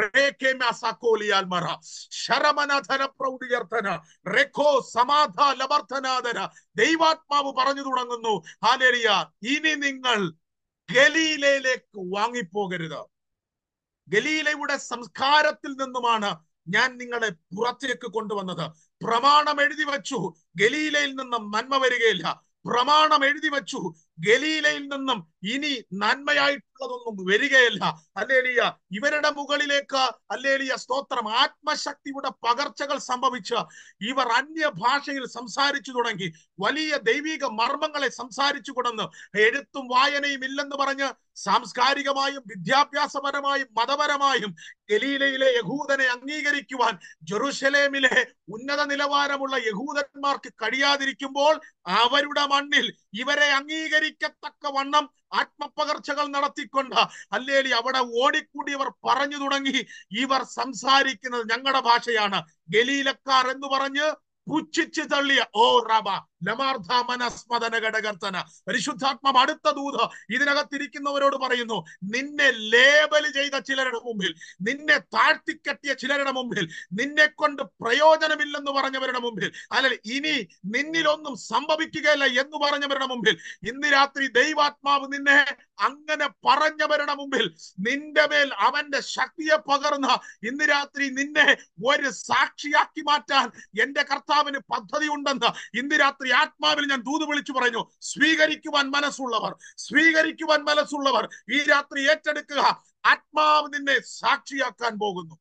ശരമനധന പ്രൗഢിയർത്ഥന റെഖോ സമാധ ലബർദ്ധനാദന ദൈവാത്മാവ് പറഞ്ഞു തുടങ്ങുന്നു ഹാലേലിയ ഇനി നിങ്ങൾ ഗലീലയിലേക്ക് വാങ്ങിപ്പോകരുത് ഗലീലയുടെ സംസ്കാരത്തിൽ നിന്നുമാണ് ഞാൻ നിങ്ങളെ പുറത്തേക്ക് കൊണ്ടുവന്നത് പ്രമാണം എഴുതി വച്ചു ഗലീലയിൽ നിന്നും നന്മ വരികയില്ല പ്രമാണം എഴുതി വച്ചു ഗലീലയിൽ നിന്നും ഇനി നന്മയായിട്ടുള്ളതൊന്നും വരികയില്ല അല്ലേലിയ ഇവരുടെ മുകളിലേക്ക് അല്ലേലിയ സ്തോത്രം ആത്മശക്തിയുടെ പകർച്ചകൾ സംഭവിച്ച് ഇവർ അന്യ ഭാഷയിൽ സംസാരിച്ചു തുടങ്ങി വലിയ ദൈവിക മർമ്മങ്ങളെ സംസാരിച്ചു കൊണ്ടെന്ന് എഴുത്തും വായനയും ഇല്ലെന്ന് പറഞ്ഞ് സാംസ്കാരികമായും വിദ്യാഭ്യാസപരമായും മതപരമായും ഗലീലയിലെ യഹൂദനെ അംഗീകരിക്കുവാൻ ജെറുസലേമിലെ ഉന്നത നിലവാരമുള്ള യഹൂദന്മാർക്ക് കഴിയാതിരിക്കുമ്പോൾ അവരുടെ മണ്ണിൽ ഇവരെ അംഗീകരിക്കത്തക്ക വണ്ണം ആത്മപകർച്ചകൾ നടത്തിക്കൊണ്ട് അല്ലേലി അവിടെ ഓടിക്കൂടിയവർ പറഞ്ഞു തുടങ്ങി ഇവർ സംസാരിക്കുന്നത് ഞങ്ങളുടെ ഭാഷയാണ് ഗലീലക്കാർ എന്ന് പറഞ്ഞ് പുച്ഛിച്ച് തള്ളിയ ഓ റബ ലമാർദ്ധ മനസ്മദന ഘടകർത്തന പരിശുദ്ധാത്മം അടുത്ത ദൂത് ഇതിനകത്തിരിക്കുന്നവരോട് പറയുന്നു നിന്നെ ലേബൽ ചെയ്ത ചിലരുടെ മുമ്പിൽ നിന്നെ താഴ്ത്തിക്കെട്ടിയ ചിലരുടെ മുമ്പിൽ നിന്നെ കൊണ്ട് പ്രയോജനമില്ലെന്ന് പറഞ്ഞവരുടെ മുമ്പിൽ അല്ലെങ്കിൽ ഇനി നിന്നിലൊന്നും സംഭവിക്കുകയില്ല എന്ന് പറഞ്ഞവരുടെ മുമ്പിൽ ഇന്ന് രാത്രി ദൈവാത്മാവ് നിന്നെ അങ്ങനെ പറഞ്ഞവരുടെ മുമ്പിൽ നിന്റെ മേൽ അവന്റെ ശക്തിയെ പകർന്ന ഇന്ന് രാത്രി നിന്നെ ഒരു സാക്ഷിയാക്കി മാറ്റാൻ എന്റെ കർത്താവിന് പദ്ധതി ഉണ്ടെന്ന് ഇന്ന് രാത്രി ആത്മാവിൽ ഞാൻ ദൂത് വിളിച്ചു പറഞ്ഞു സ്വീകരിക്കുവാൻ മനസ്സുള്ളവർ സ്വീകരിക്കുവാൻ മനസ്സുള്ളവർ ഈ രാത്രി ഏറ്റെടുക്കുക ആത്മാവ് നിന്നെ സാക്ഷിയാക്കാൻ പോകുന്നു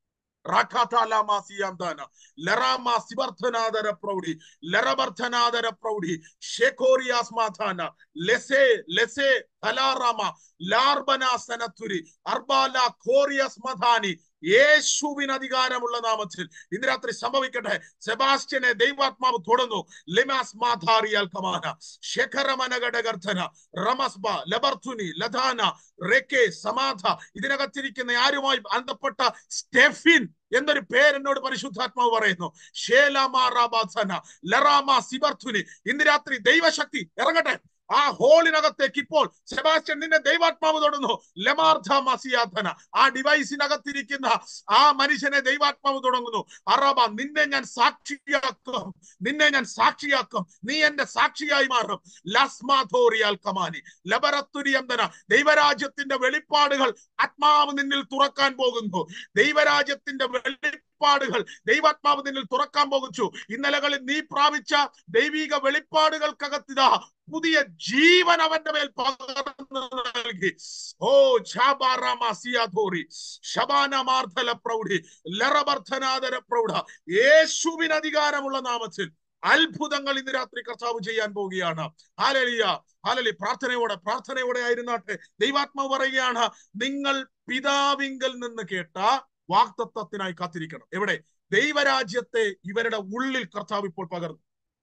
പ്രൗഢി ലറബർദ്ധനാദര പ്രൗഢി ഷെഖോറിയാസ്മാധാന ലെസേ ലെസേ തലാറാമ ലാർബന സനത്തുരി അർബാല ഖോറിയസ് മധാനി യേശുവിന് അധികാരമുള്ള നാമത്തിൽ ഇന്ന് രാത്രി സംഭവിക്കട്ടെ സെബാസ്റ്റ്യനെ ദൈവാത്മാവ് തൊടുന്നു ലിമാസ് മാധാറിയാൽ കമാന ശേഖരമനഘടകർത്തന റമസ്ബ ലബർത്തുനി ലധാന റെക്കെ സമാധ ഇതിനകത്തിരിക്കുന്ന ആരുമായി ബന്ധപ്പെട്ട സ്റ്റെഫിൻ എന്നൊരു പേരെന്നോട് പരിശുദ്ധാത്മാവ് പറയുന്നു ഷേലമാറാബാസന ലറാമ സിബർത്തുനി ഇന്ന് രാത്രി ദൈവശക്തി ഇറങ്ങട്ടെ ആ ഹോളിനകത്തേക്ക് ഇപ്പോൾ സെബാസ്റ്റ്യൻ നിന്നെ ദൈവാത്മാവ് തൊടുന്നു ലമാർദ്ധ മസിയാധന ആ ഡിവൈസിനകത്തിരിക്കുന്ന ആ മനുഷ്യനെ ദൈവാത്മാവ് തുടങ്ങുന്നു അറബ നിന്നെ ഞാൻ സാക്ഷിയാക്കും നിന്നെ ഞാൻ സാക്ഷിയാക്കും നീ എന്റെ സാക്ഷിയായി മാറും ലസ്മാഥോറിയാൽ കമാനി ലബറത്തുരിയന്തന ദൈവരാജ്യത്തിന്റെ വെളിപ്പാടുകൾ ആത്മാവ് നിന്നിൽ തുറക്കാൻ പോകുന്നു ദൈവരാജ്യത്തിന്റെ വെളിപ്പാടുകൾ ദൈവാത്മാവ് നിന്നിൽ തുറക്കാൻ പോകുന്നു ഇന്നലകളിൽ നീ പ്രാപിച്ച ദൈവിക വെളിപ്പാടുകൾക്കകത്തിതാ പുതിയ ജീവൻ അവന്റെ മേൽ പകർന്നു നൽകി ഓ ഛാബാറാമസിയാധോറി ശബാന മാർദ്ധല പ്രൗഢി ലറബർദ്ധനാദര പ്രൗഢ യേശുവിന് അധികാരമുള്ള നാമത്തിൽ അത്ഭുതങ്ങൾ ഇന്ന് രാത്രി കർത്താവ് ചെയ്യാൻ പോവുകയാണ് ഹാലലിയ ഹാലലി പ്രാർത്ഥനയോടെ പ്രാർത്ഥനയോടെ ആയിരുന്നാട്ടെ ദൈവാത്മാവ് പറയുകയാണ് നിങ്ങൾ പിതാവിങ്കൽ നിന്ന് കേട്ട വാക്തത്വത്തിനായി കാത്തിരിക്കണം എവിടെ ദൈവരാജ്യത്തെ ഇവരുടെ ഉള്ളിൽ കർത്താവ് ഇപ്പോൾ പകർന്നു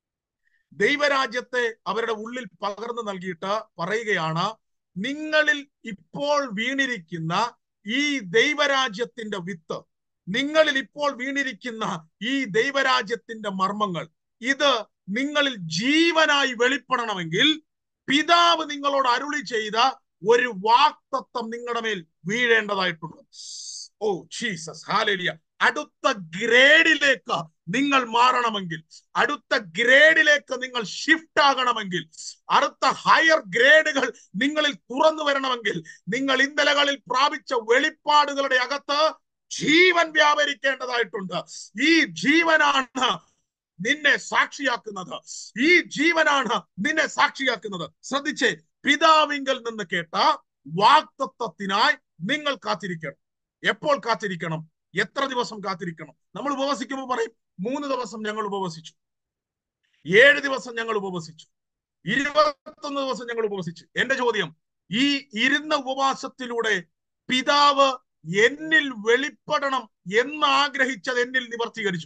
ദൈവരാജ്യത്തെ അവരുടെ ഉള്ളിൽ പകർന്നു നൽകിയിട്ട് പറയുകയാണ് നിങ്ങളിൽ ഇപ്പോൾ വീണിരിക്കുന്ന ഈ ദൈവരാജ്യത്തിന്റെ വിത്ത് നിങ്ങളിൽ ഇപ്പോൾ വീണിരിക്കുന്ന ഈ ദൈവരാജ്യത്തിന്റെ മർമ്മങ്ങൾ ഇത് നിങ്ങളിൽ ജീവനായി വെളിപ്പെടണമെങ്കിൽ പിതാവ് നിങ്ങളോട് അരുളി ചെയ്ത ഒരു വാക്തത്വം നിങ്ങളുടെ മേൽ വീഴേണ്ടതായിട്ടുണ്ട് ഓ ജീസസ് ഹാലേലിയ അടുത്ത ഗ്രേഡിലേക്ക് നിങ്ങൾ മാറണമെങ്കിൽ അടുത്ത ഗ്രേഡിലേക്ക് നിങ്ങൾ ഷിഫ്റ്റ് ആകണമെങ്കിൽ അടുത്ത ഹയർ ഗ്രേഡുകൾ നിങ്ങളിൽ തുറന്നു വരണമെങ്കിൽ നിങ്ങൾ ഇന്നലകളിൽ പ്രാപിച്ച വെളിപ്പാടുകളുടെ അകത്ത് ജീവൻ വ്യാപരിക്കേണ്ടതായിട്ടുണ്ട് ഈ ജീവനാണ് നിന്നെ സാക്ഷിയാക്കുന്നത് ഈ ജീവനാണ് നിന്നെ സാക്ഷിയാക്കുന്നത് ശ്രദ്ധിച്ചേ പിതാവിങ്കൽ നിന്ന് കേട്ട വാക്തത്വത്തിനായി നിങ്ങൾ കാത്തിരിക്കണം എപ്പോൾ കാത്തിരിക്കണം എത്ര ദിവസം കാത്തിരിക്കണം നമ്മൾ ഉപവസിക്കുമ്പോൾ പറയും മൂന്ന് ദിവസം ഞങ്ങൾ ഉപവസിച്ചു ഏഴ് ദിവസം ഞങ്ങൾ ഉപവസിച്ചു ഇരുപത്തൊന്ന് ദിവസം ഞങ്ങൾ ഉപവസിച്ചു എന്റെ ചോദ്യം ഈ ഇരുന്ന ഉപവാസത്തിലൂടെ പിതാവ് എന്നിൽ വെളിപ്പെടണം എന്ന് ആഗ്രഹിച്ചത് എന്നിൽ നിവർത്തീകരിച്ചു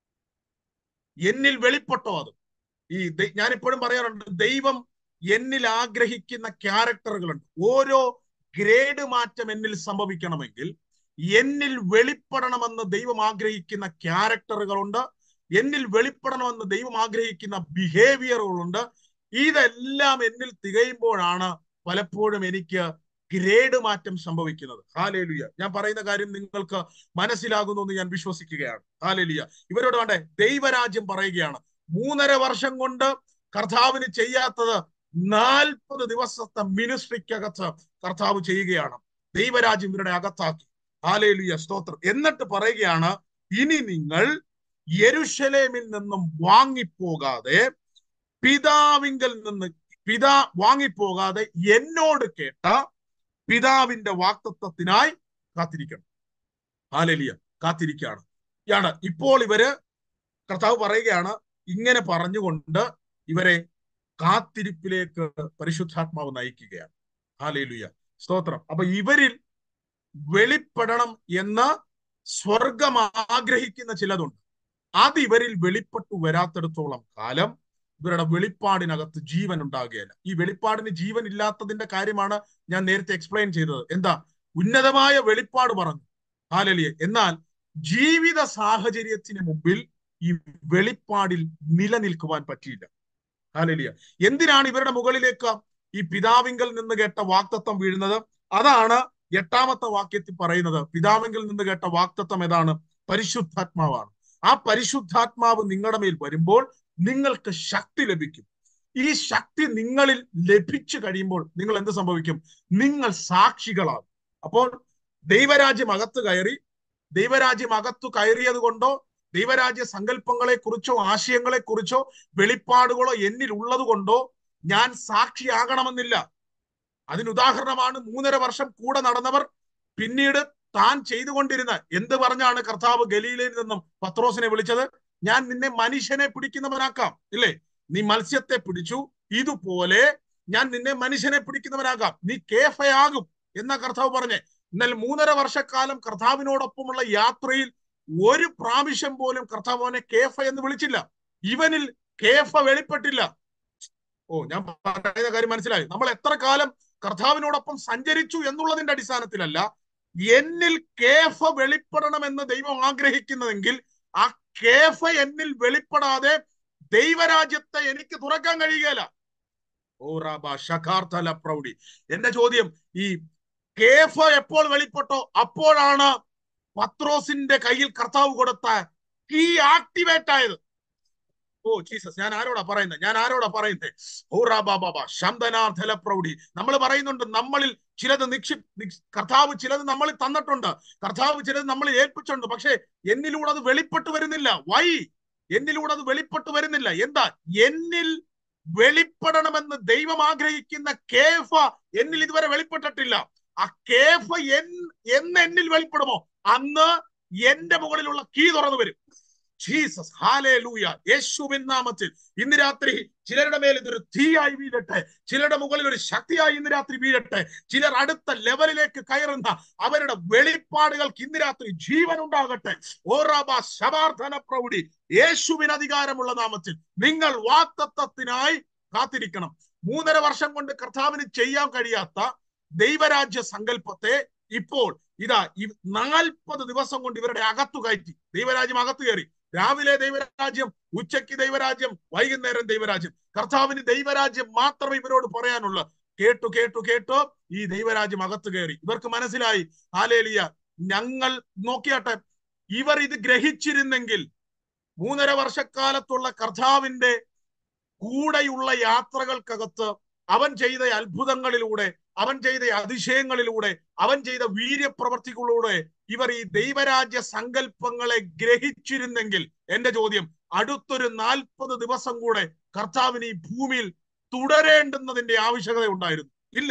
എന്നിൽ വെളിപ്പെട്ടോ അത് ഈ ഞാൻ ഇപ്പോഴും പറയാറുണ്ട് ദൈവം എന്നിൽ ആഗ്രഹിക്കുന്ന ക്യാരക്ടറുകളുണ്ട് ഓരോ ഗ്രേഡ് മാറ്റം എന്നിൽ സംഭവിക്കണമെങ്കിൽ എന്നിൽ വെളിപ്പെടണമെന്ന് ദൈവം ആഗ്രഹിക്കുന്ന ക്യാരക്ടറുകളുണ്ട് എന്നിൽ വെളിപ്പെടണമെന്ന് ദൈവം ആഗ്രഹിക്കുന്ന ബിഹേവിയറുകളുണ്ട് ഇതെല്ലാം എന്നിൽ തികയുമ്പോഴാണ് പലപ്പോഴും എനിക്ക് ഗ്രേഡ് മാറ്റം സംഭവിക്കുന്നത് ഹാലേലുയ ഞാൻ പറയുന്ന കാര്യം നിങ്ങൾക്ക് മനസ്സിലാകുന്നു എന്ന് ഞാൻ വിശ്വസിക്കുകയാണ് ഹാലേലുയ ഇവരോട് വേണ്ടേ ദൈവരാജ്യം പറയുകയാണ് മൂന്നര വർഷം കൊണ്ട് കർത്താവിന് ചെയ്യാത്തത് നാൽപ്പത് ദിവസത്തെ മിനിസ്ട്രിക്കകത്ത് കർത്താവ് ചെയ്യുകയാണ് ദൈവരാജ്യം ഇവരുടെ അകത്താക്കി ഹാലേലുയ സ്തോത്രം എന്നിട്ട് പറയുകയാണ് ഇനി നിങ്ങൾ യെരുഷലേമിൽ നിന്നും വാങ്ങിപ്പോകാതെ പിതാവിങ്കൽ നിന്ന് പിതാ വാങ്ങിപ്പോകാതെ എന്നോട് കേട്ട പിതാവിന്റെ വാക്തത്വത്തിനായി കാത്തിരിക്കണം ഹാലലിയ കാത്തിരിക്കുകയാണ് യാണ് ഇപ്പോൾ ഇവര് കർത്താവ് പറയുകയാണ് ഇങ്ങനെ പറഞ്ഞുകൊണ്ട് ഇവരെ കാത്തിരിപ്പിലേക്ക് പരിശുദ്ധാത്മാവ് നയിക്കുകയാണ് ഹാലേലുയ സ്തോത്രം അപ്പൊ ഇവരിൽ വെളിപ്പെടണം എന്ന് സ്വർഗം ആഗ്രഹിക്കുന്ന ചിലതുണ്ട് അത് ഇവരിൽ വെളിപ്പെട്ടു വരാത്തിടത്തോളം കാലം ഇവരുടെ വെളിപ്പാടിനകത്ത് ജീവൻ ഉണ്ടാകുകയില്ല ഈ വെളിപ്പാടിന് ജീവൻ ഇല്ലാത്തതിന്റെ കാര്യമാണ് ഞാൻ നേരത്തെ എക്സ്പ്ലെയിൻ ചെയ്തത് എന്താ ഉന്നതമായ വെളിപ്പാട് പറഞ്ഞു ഹാലലിയെ എന്നാൽ ജീവിത സാഹചര്യത്തിന് മുമ്പിൽ ഈ വെളിപ്പാടിൽ നിലനിൽക്കുവാൻ പറ്റിയില്ല ഹാലലിയ എന്തിനാണ് ഇവരുടെ മുകളിലേക്ക് ഈ പിതാവിങ്കൽ നിന്ന് കേട്ട വാക്തത്വം വീഴുന്നത് അതാണ് എട്ടാമത്തെ വാക്യത്തിൽ പറയുന്നത് പിതാവിങ്കിൽ നിന്ന് കേട്ട വാക്തത്വം ഏതാണ് പരിശുദ്ധാത്മാവാണ് ആ പരിശുദ്ധാത്മാവ് നിങ്ങളുടെ മേൽ വരുമ്പോൾ നിങ്ങൾക്ക് ശക്തി ലഭിക്കും ഈ ശക്തി നിങ്ങളിൽ ലഭിച്ചു കഴിയുമ്പോൾ നിങ്ങൾ എന്ത് സംഭവിക്കും നിങ്ങൾ സാക്ഷികളാകും അപ്പോൾ ദൈവരാജ്യം അകത്ത് കയറി ദൈവരാജ്യം അകത്തു കയറിയത് കൊണ്ടോ ദൈവരാജ്യ സങ്കല്പങ്ങളെ കുറിച്ചോ ആശയങ്ങളെ കുറിച്ചോ വെളിപ്പാടുകളോ എന്നിൽ ഉള്ളത് കൊണ്ടോ ഞാൻ സാക്ഷിയാകണമെന്നില്ല അതിനുദാഹരണമാണ് മൂന്നര വർഷം കൂടെ നടന്നവർ പിന്നീട് താൻ ചെയ്തുകൊണ്ടിരുന്ന എന്ത് പറഞ്ഞാണ് കർത്താവ് ഗലീലയിൽ നിന്നും പത്രോസിനെ വിളിച്ചത് ഞാൻ നിന്നെ മനുഷ്യനെ പിടിക്കുന്നവനാക്കാം ഇല്ലേ നീ മത്സ്യത്തെ പിടിച്ചു ഇതുപോലെ ഞാൻ നിന്നെ മനുഷ്യനെ പിടിക്കുന്നവനാകാം നീ കേഫയാകും എന്ന കർത്താവ് പറഞ്ഞേ എന്നാൽ മൂന്നര വർഷക്കാലം കർത്താവിനോടൊപ്പമുള്ള യാത്രയിൽ ഒരു പ്രാവശ്യം പോലും കർത്താവ് അവനെ കേഫ എന്ന് വിളിച്ചില്ല ഇവനിൽ കേഫ വെളിപ്പെട്ടില്ല ഓ ഞാൻ പറയുന്ന കാര്യം മനസ്സിലായി നമ്മൾ എത്ര കാലം കർത്താവിനോടൊപ്പം സഞ്ചരിച്ചു എന്നുള്ളതിന്റെ അടിസ്ഥാനത്തിലല്ല എന്നിൽ കേഫ വെളിപ്പെടണമെന്ന് ദൈവം ആഗ്രഹിക്കുന്നതെങ്കിൽ ആ കേഫ എന്നിൽ വെളിപ്പെടാതെ ദൈവരാജ്യത്തെ എനിക്ക് തുറക്കാൻ കഴിയുകയില്ല ഓ റാബ ഷഖാർത്തല പ്രൗഢി എന്റെ ചോദ്യം ഈ കേഫ എപ്പോൾ വെളിപ്പെട്ടോ അപ്പോഴാണ് പത്രോസിന്റെ കയ്യിൽ കർത്താവ് കൊടുത്ത കീ ആക്ടിവേറ്റ് ആയത് ഓ ജീസസ് ഞാൻ ആരോടാ പറയുന്നത് ഞാൻ ആരോടാ പറയുന്നത് ഓ റാബാബാബ ശബ്ദനാഥല പ്രൗഢി നമ്മൾ പറയുന്നുണ്ട് നമ്മളിൽ ചിലത് നിക്ഷി കർത്താവ് ചിലത് നമ്മളിൽ തന്നിട്ടുണ്ട് കർത്താവ് ചിലത് നമ്മളിൽ ഏൽപ്പിച്ചിട്ടുണ്ട് പക്ഷെ എന്നിലൂടെ അത് വെളിപ്പെട്ട് വരുന്നില്ല വൈ എന്നിലൂടെ അത് വെളിപ്പെട്ട് വരുന്നില്ല എന്താ എന്നിൽ വെളിപ്പെടണമെന്ന് ദൈവം ആഗ്രഹിക്കുന്ന കേഫ എന്നിൽ ഇതുവരെ വെളിപ്പെട്ടിട്ടില്ല ആ കേഫ എന്ന് എന്നിൽ വെളിപ്പെടുമോ അന്ന് എന്റെ മുകളിലുള്ള കീ തുറന്നു വരും ജീസസ് ഹാലേ ലൂയ യേശുവിൻ നാമത്തിൽ ഇന്ന് രാത്രി ചിലരുടെ മേൽ ഇതൊരു തീയായി വീഴട്ടെ ചിലരുടെ മുകളിൽ ഒരു ശക്തിയായി ഇന്ന് രാത്രി വീഴട്ടെ ചിലർ അടുത്ത ലെവലിലേക്ക് കയറുന്ന അവരുടെ വെളിപ്പാടുകൾക്ക് ഇന്ന് രാത്രി ജീവൻ ഉണ്ടാകട്ടെ ഓറാബ ശബാർത്ഥന പ്രൗഢി യേശുവിന് അധികാരമുള്ള നാമത്തിൽ നിങ്ങൾ വാക്തത്വത്തിനായി കാത്തിരിക്കണം മൂന്നര വർഷം കൊണ്ട് കർത്താവിന് ചെയ്യാൻ കഴിയാത്ത ദൈവരാജ്യ സങ്കല്പത്തെ ഇപ്പോൾ ഇതാ ഈ നാൽപ്പത് ദിവസം കൊണ്ട് ഇവരുടെ അകത്തു കയറ്റി ദൈവരാജ്യം അകത്തു കയറി രാവിലെ ദൈവരാജ്യം ഉച്ചയ്ക്ക് ദൈവരാജ്യം വൈകുന്നേരം ദൈവരാജ്യം കർത്താവിന് ദൈവരാജ്യം മാത്രമേ ഇവരോട് പറയാനുള്ളൂ കേട്ടു കേട്ടു കേട്ടു ഈ ദൈവരാജ്യം അകത്തു കയറി ഇവർക്ക് മനസ്സിലായി ആലേലിയ ഞങ്ങൾ നോക്കിയാട്ടെ ഇവർ ഇത് ഗ്രഹിച്ചിരുന്നെങ്കിൽ മൂന്നര വർഷക്കാലത്തുള്ള കർത്താവിന്റെ കൂടെയുള്ള യാത്രകൾക്കകത്ത് അവൻ ചെയ്ത അത്ഭുതങ്ങളിലൂടെ അവൻ ചെയ്ത അതിശയങ്ങളിലൂടെ അവൻ ചെയ്ത വീര്യപ്രവർത്തികളിലൂടെ ഇവർ ഈ ദൈവരാജ്യ സങ്കല്പങ്ങളെ ഗ്രഹിച്ചിരുന്നെങ്കിൽ എന്റെ ചോദ്യം അടുത്തൊരു നാൽപ്പത് ദിവസം കൂടെ കർത്താവിന് ഈ ഭൂമിയിൽ തുടരേണ്ടുന്നതിന്റെ ആവശ്യകത ഉണ്ടായിരുന്നു ഇല്ല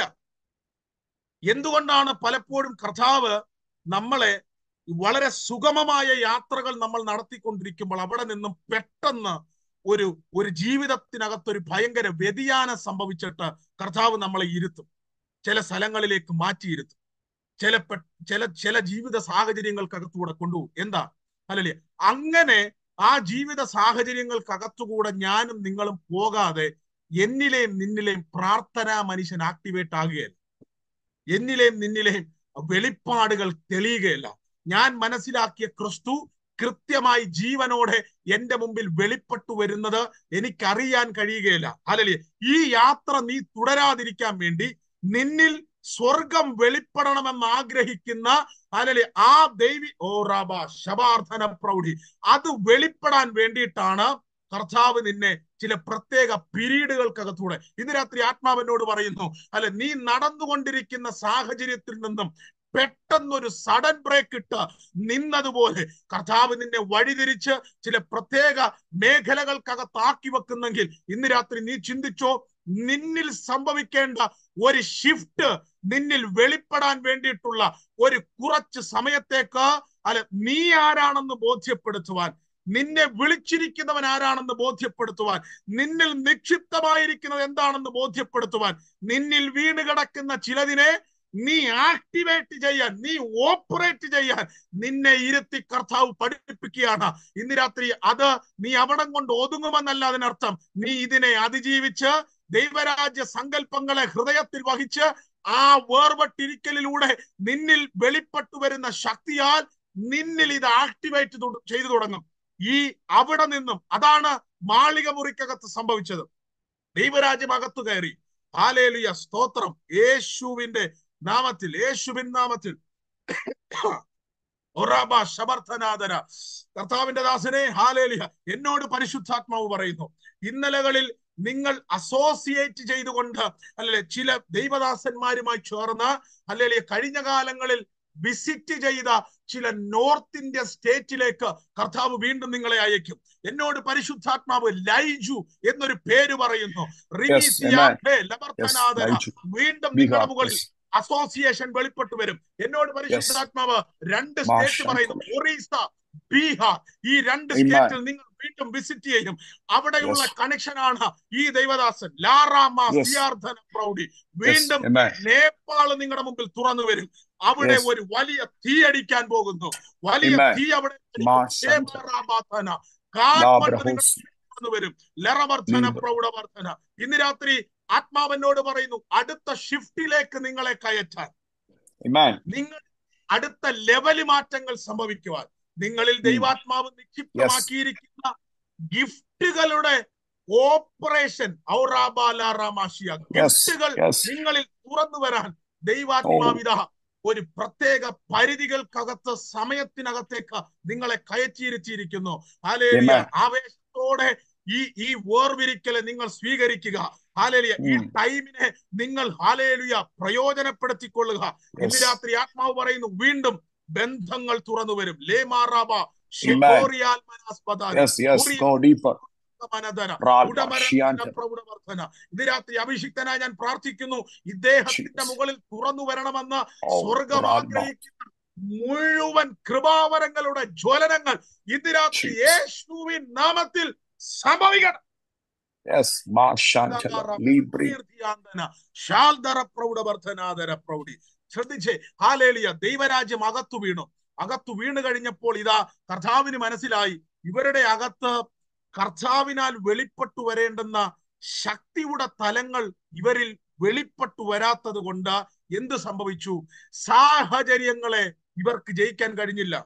എന്തുകൊണ്ടാണ് പലപ്പോഴും കർത്താവ് നമ്മളെ വളരെ സുഗമമായ യാത്രകൾ നമ്മൾ നടത്തിക്കൊണ്ടിരിക്കുമ്പോൾ അവിടെ നിന്നും പെട്ടെന്ന് ഒരു ഒരു ജീവിതത്തിനകത്ത് ഒരു ഭയങ്കര വ്യതിയാനം സംഭവിച്ചിട്ട് കർത്താവ് നമ്മളെ ഇരുത്തും ചില സ്ഥലങ്ങളിലേക്ക് മാറ്റിയിരുത്തും ചില ചില ചില ജീവിത സാഹചര്യങ്ങൾക്കകത്തൂടെ കൊണ്ടുപോകും എന്താ അല്ലല്ലേ അങ്ങനെ ആ ജീവിത സാഹചര്യങ്ങൾക്കകത്തുകൂടെ ഞാനും നിങ്ങളും പോകാതെ എന്നിലെയും നിന്നിലെയും പ്രാർത്ഥനാ മനുഷ്യൻ ആക്ടിവേറ്റ് ആകുകയല്ല എന്നിലെയും നിന്നിലെയും വെളിപ്പാടുകൾ തെളിയുകയല്ല ഞാൻ മനസ്സിലാക്കിയ ക്രിസ്തു കൃത്യമായി ജീവനോടെ എന്റെ മുമ്പിൽ വെളിപ്പെട്ടു വരുന്നത് എനിക്കറിയാൻ കഴിയുകയില്ല അല്ലല്ലേ ഈ യാത്ര നീ തുടരാതിരിക്കാൻ വേണ്ടി നിന്നിൽ സ്വർഗം വെളിപ്പെടണമെന്ന് ആഗ്രഹിക്കുന്ന അല്ലെ ആ ദൈവി ഓ റാബ ശബാർത്ഥന പ്രൗഢി അത് വെളിപ്പെടാൻ വേണ്ടിയിട്ടാണ് കർത്താവ് നിന്നെ ചില പ്രത്യേക പിരീഡുകൾക്കകത്തൂടെ ഇന്ന് രാത്രി ആത്മാവിനോട് പറയുന്നു അല്ലെ നീ നടന്നുകൊണ്ടിരിക്കുന്ന സാഹചര്യത്തിൽ നിന്നും പെട്ടെന്നൊരു സഡൻ ബ്രേക്ക് ഇട്ട് നിന്നതുപോലെ കർത്താവ് നിന്നെ വഴിതിരിച്ച് ചില പ്രത്യേക മേഖലകൾക്കകത്താക്കി വെക്കുന്നെങ്കിൽ ഇന്ന് രാത്രി നീ ചിന്തിച്ചോ നിന്നിൽ സംഭവിക്കേണ്ട ഒരു ഷിഫ്റ്റ് നിന്നിൽ വെളിപ്പെടാൻ വേണ്ടിയിട്ടുള്ള ഒരു കുറച്ച് സമയത്തേക്ക് അല്ല നീ ആരാണെന്ന് ബോധ്യപ്പെടുത്തുവാൻ നിന്നെ വിളിച്ചിരിക്കുന്നവൻ ആരാണെന്ന് ബോധ്യപ്പെടുത്തുവാൻ നിന്നിൽ നിക്ഷിപ്തമായിരിക്കുന്നത് എന്താണെന്ന് ബോധ്യപ്പെടുത്തുവാൻ നിന്നിൽ വീണ് കിടക്കുന്ന ചിലതിനെ നീ ആക്ടിവേറ്റ് ചെയ്യാൻ നീ ഓപ്പറേറ്റ് ചെയ്യാൻ നിന്നെ ഇരുത്തി കർത്താവ് പഠിപ്പിക്കുകയാണ് ഇന്ന് രാത്രി അത് നീ അവിടം കൊണ്ട് ഒതുങ്ങുമെന്നല്ല അതിനർത്ഥം നീ ഇതിനെ അതിജീവിച്ച് ദൈവരാജ്യ സങ്കല്പങ്ങളെ ഹൃദയത്തിൽ വഹിച്ച് ആ വേർപെട്ടിരിക്കലിലൂടെ നിന്നിൽ വെളിപ്പെട്ടു വരുന്ന ശക്തിയാൽ നിന്നിൽ ഇത് ആക്ടിവേറ്റ് ചെയ്തു തുടങ്ങും ഈ അവിടെ നിന്നും അതാണ് മാളിക മുറിക്കകത്ത് സംഭവിച്ചത് ദൈവരാജ്യം അകത്തു കയറി ഹാലേലിയ സ്തോത്രം യേശുവിന്റെ നാമത്തിൽ യേശുവിൻ നാമത്തിൽ ശബർത്ഥനാദര കർത്താവിന്റെ ദാസനെ ഹാലേലിയ എന്നോട് പരിശുദ്ധാത്മാവ് പറയുന്നു ഇന്നലകളിൽ നിങ്ങൾ അസോസിയേറ്റ് ചെയ്തുകൊണ്ട് അല്ലെ ചില ദൈവദാസന്മാരുമായി ചേർന്ന് അല്ലെ കഴിഞ്ഞ കാലങ്ങളിൽ വിസിറ്റ് ചെയ്ത ചില നോർത്ത് ഇന്ത്യ സ്റ്റേറ്റിലേക്ക് കർത്താവ് വീണ്ടും നിങ്ങളെ അയക്കും എന്നോട് പരിശുദ്ധാത്മാവ് ലൈജു എന്നൊരു പേര് പറയുന്നു വീണ്ടും നിങ്ങളുടെ മുകളിൽ അസോസിയേഷൻ വെളിപ്പെട്ടു വരും എന്നോട് പരിശുദ്ധാത്മാവ് രണ്ട് സ്റ്റേറ്റ് പറയുന്നു ഒറീസ ബീഹാർ ഈ രണ്ട് Amen. സ്റ്റേറ്റിൽ നിങ്ങൾ വീണ്ടും വിസിറ്റ് ചെയ്യും അവിടെയുള്ള Yes. കണക്ഷനാണ് ഈ ദൈവദാസൻ ലാറാമ Yes. സിയാർധന പ്രൗഢി Yes. വീണ്ടും Amen. നേപ്പാൾ നിങ്ങളുടെ മുമ്പിൽ തുറന്നു വരും അവിടെ Yes. ഒരു വലിയ തീ അടിക്കാൻ പോകുന്നു വലിയ Amen. തീ അവിടെ Ma അടിക്കും. Shanta. ഷേബാറാബാധന. കാൽമണ്ണ് Labrahos. നിങ്ങളുടെ തുറന്നു വരും ലറവർദ്ധന Libra. പ്രൗഢവർദ്ധന ഇന്ന് രാത്രി ആത്മാവനോട് പറയുന്നു അടുത്ത ഷിഫ്റ്റിലേക്ക് നിങ്ങളെ കയറ്റാൻ Amen. നിങ്ങൾ അടുത്ത ലെവല് മാറ്റങ്ങൾ സംഭവിക്കുവാൻ നിങ്ങളിൽ ദൈവാത്മാവ് നിക്ഷിപ്തമാക്കിയിരിക്കുന്ന ഗിഫ്റ്റുകളുടെ ഓപ്പറേഷൻ ഔറാബാലാറാമാഷിയ Yes. ഗിഫ്റ്റുകൾ Yes. നിങ്ങളിൽ തുറന്നു വരാൻ ദൈവാത്മാവിത ഒരു പ്രത്യേക പരിധികൾക്കകത്ത് സമയത്തിനകത്തേക്ക് നിങ്ങളെ കയറ്റിയിരുത്തിയിരിക്കുന്നു ഹാലേലിയ Amen. ആവേശത്തോടെ ഈ ഈ വേർവിരിക്കലെ നിങ്ങൾ സ്വീകരിക്കുക ഹാലേലിയ ഈ ഉം. ടൈമിനെ നിങ്ങൾ ഹാലേലിയ പ്രയോജനപ്പെടുത്തിക്കൊള്ളുക ഇന്ന് Yes. രാത്രി ആത്മാവ് പറയുന്നു വീണ്ടും ബന്ധങ്ങൾ തുറന്നു വരും ലേമാറാബ ഷെക്കോറിയാൽ മനാസ്പദാന Yes. Yes. Go deeper. മനധന Ralph. ഉടമരത്തിന Shianta. പ്രൗഢവർദ്ധന ഇത് രാത്രി അഭിഷിക്തനായി ഞാൻ പ്രാർത്ഥിക്കുന്നു ഇദ്ദേഹത്തിന്റെ Jesus. മുകളിൽ തുറന്നു വരണമെന്ന് Oh, സ്വർഗം Radha. ആഗ്രഹിക്കുന്ന മുഴുവൻ കൃപാവരങ്ങളുടെ ജ്വലനങ്ങൾ ഇന്ന് രാത്രി Jesus. യേശുവിൻ നാമത്തിൽ സംഭവിക്കണം Yes. Ma Shanta. Libri. കീർത്തിയാന്തന ശാൽധര പ്രൗഢവർദ്ധനാദര പ്രൗഢി ശ്രദ്ധിച്ചേ ഹാലേലിയ ദൈവരാജ്യം അകത്തു വീണു അകത്തു വീണ് കഴിഞ്ഞപ്പോൾ ഇതാ കർത്താവിന് മനസ്സിലായി ഇവരുടെ അകത്ത് കർത്താവിനാൽ വെളിപ്പെട്ടു വരേണ്ടുന്ന ശക്തിയുടെ തലങ്ങൾ ഇവരിൽ വെളിപ്പെട്ടു വരാത്തത് കൊണ്ട് എന്ത് സംഭവിച്ചു സാഹചര്യങ്ങളെ ഇവർക്ക് ജയിക്കാൻ കഴിഞ്ഞില്ല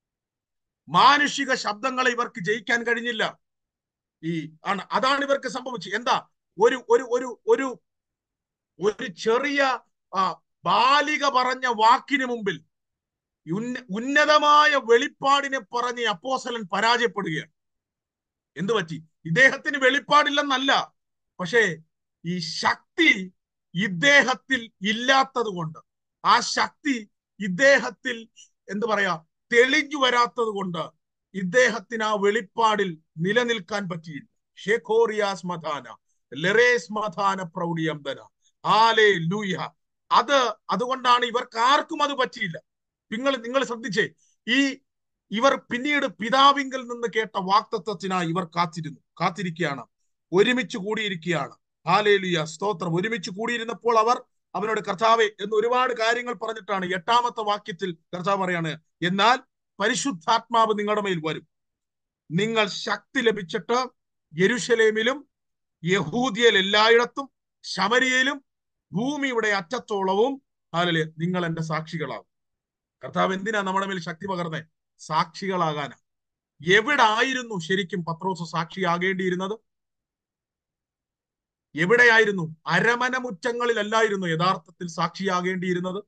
മാനുഷിക ശബ്ദങ്ങളെ ഇവർക്ക് ജയിക്കാൻ കഴിഞ്ഞില്ല ഈ ആണ് അതാണ് ഇവർക്ക് സംഭവിച്ചത് എന്താ ഒരു ഒരു ഒരു ഒരു ഒരു ചെറിയ ആ, ബാലിക പറഞ്ഞ വാക്കിന് മുമ്പിൽ ഉന്ന- ഉന്നതമായ വെളിപ്പാടിനെ പറഞ്ഞ് അപ്പോസലൻ പരാജയപ്പെടുകയാണ് എന്തു പറ്റി ഇദ്ദേഹത്തിന് വെളിപ്പാടില്ലെന്നല്ല പക്ഷേ ഈ ശക്തി ഇദ്ദേഹത്തിൽ ഇല്ലാത്തത് കൊണ്ട് ആ ശക്തി ഇദ്ദേഹത്തിൽ എന്തു പറയാ തെളിഞ്ഞു വരാത്തത് കൊണ്ട് ഇദ്ദേഹത്തിന് ആ വെളിപ്പാടിൽ നിലനിൽക്കാൻ പറ്റിയില്ല ഷെഖോറിയാസ് മഥാന ലെറേസ് മഥാന പ്രൗഢിയംബന ആലേ ലൂയ അത് അതുകൊണ്ടാണ് ഇവർക്ക് ആർക്കും അത് പറ്റിയില്ല നിങ്ങൾ നിങ്ങൾ ശ്രദ്ധിച്ചേ ഈ ഇവർ പിന്നീട് പിതാവിങ്കൽ നിന്ന് കേട്ട വാക്തത്വത്തിനായി ഇവർ കാത്തിരുന്നു കാത്തിരിക്കുകയാണ് ഒരുമിച്ച് കൂടിയിരിക്കുകയാണ് ഹാലേലുയ സ്തോത്രം ഒരുമിച്ച് കൂടിയിരുന്നപ്പോൾ അവർ അവനോട് കർത്താവെ എന്ന് ഒരുപാട് കാര്യങ്ങൾ പറഞ്ഞിട്ടാണ് എട്ടാമത്തെ വാക്യത്തിൽ കർത്താവ് പറയാണ് എന്നാൽ പരിശുദ്ധാത്മാവ് നിങ്ങളുടെ മേൽ വരും നിങ്ങൾ ശക്തി ലഭിച്ചിട്ട് യെരുശലേമിലും യഹൂദിയയിൽ എല്ലായിടത്തും ശമരിയയിലും ഭൂമിയുടെ അറ്റത്തോളവും ഹാലല് നിങ്ങൾ എന്റെ സാക്ഷികളാകും കർത്താവ് എന്തിനാ നമ്മുടെ മേൽ ശക്തി പകർന്നേ സാക്ഷികളാകാനാ എവിടെ ആയിരുന്നു ശരിക്കും പത്രോസ് സാക്ഷിയാകേണ്ടിയിരുന്നത് എവിടെയായിരുന്നു അരമന മുറ്റങ്ങളിലല്ലായിരുന്നു യഥാർത്ഥത്തിൽ സാക്ഷിയാകേണ്ടിയിരുന്നത്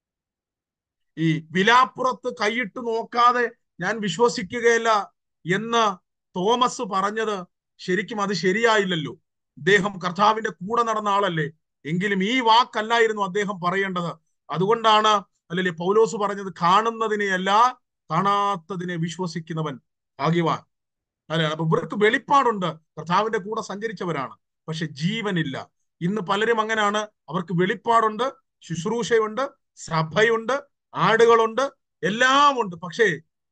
ഈ വിലാപ്പുറത്ത് കൈയിട്ട് നോക്കാതെ ഞാൻ വിശ്വസിക്കുകയില്ല എന്ന് തോമസ് പറഞ്ഞത് ശരിക്കും അത് ശരിയായില്ലല്ലോ അദ്ദേഹം കർത്താവിന്റെ കൂടെ നടന്ന ആളല്ലേ എങ്കിലും ഈ വാക്കല്ലായിരുന്നു അദ്ദേഹം പറയേണ്ടത് അതുകൊണ്ടാണ് അല്ലല്ലേ പൗലോസ് പറഞ്ഞത് കാണുന്നതിനെയല്ല കാണാത്തതിനെ വിശ്വസിക്കുന്നവൻ ഭാഗ്യവാൻ അല്ലെ അപ്പൊ ഇവർക്ക് വെളിപ്പാടുണ്ട് കർത്താവിന്റെ കൂടെ സഞ്ചരിച്ചവരാണ് പക്ഷെ ജീവനില്ല ഇന്ന് പലരും അങ്ങനെയാണ് അവർക്ക് വെളിപ്പാടുണ്ട് ശുശ്രൂഷയുണ്ട് സഭയുണ്ട് ആടുകളുണ്ട് എല്ലാം ഉണ്ട് പക്ഷേ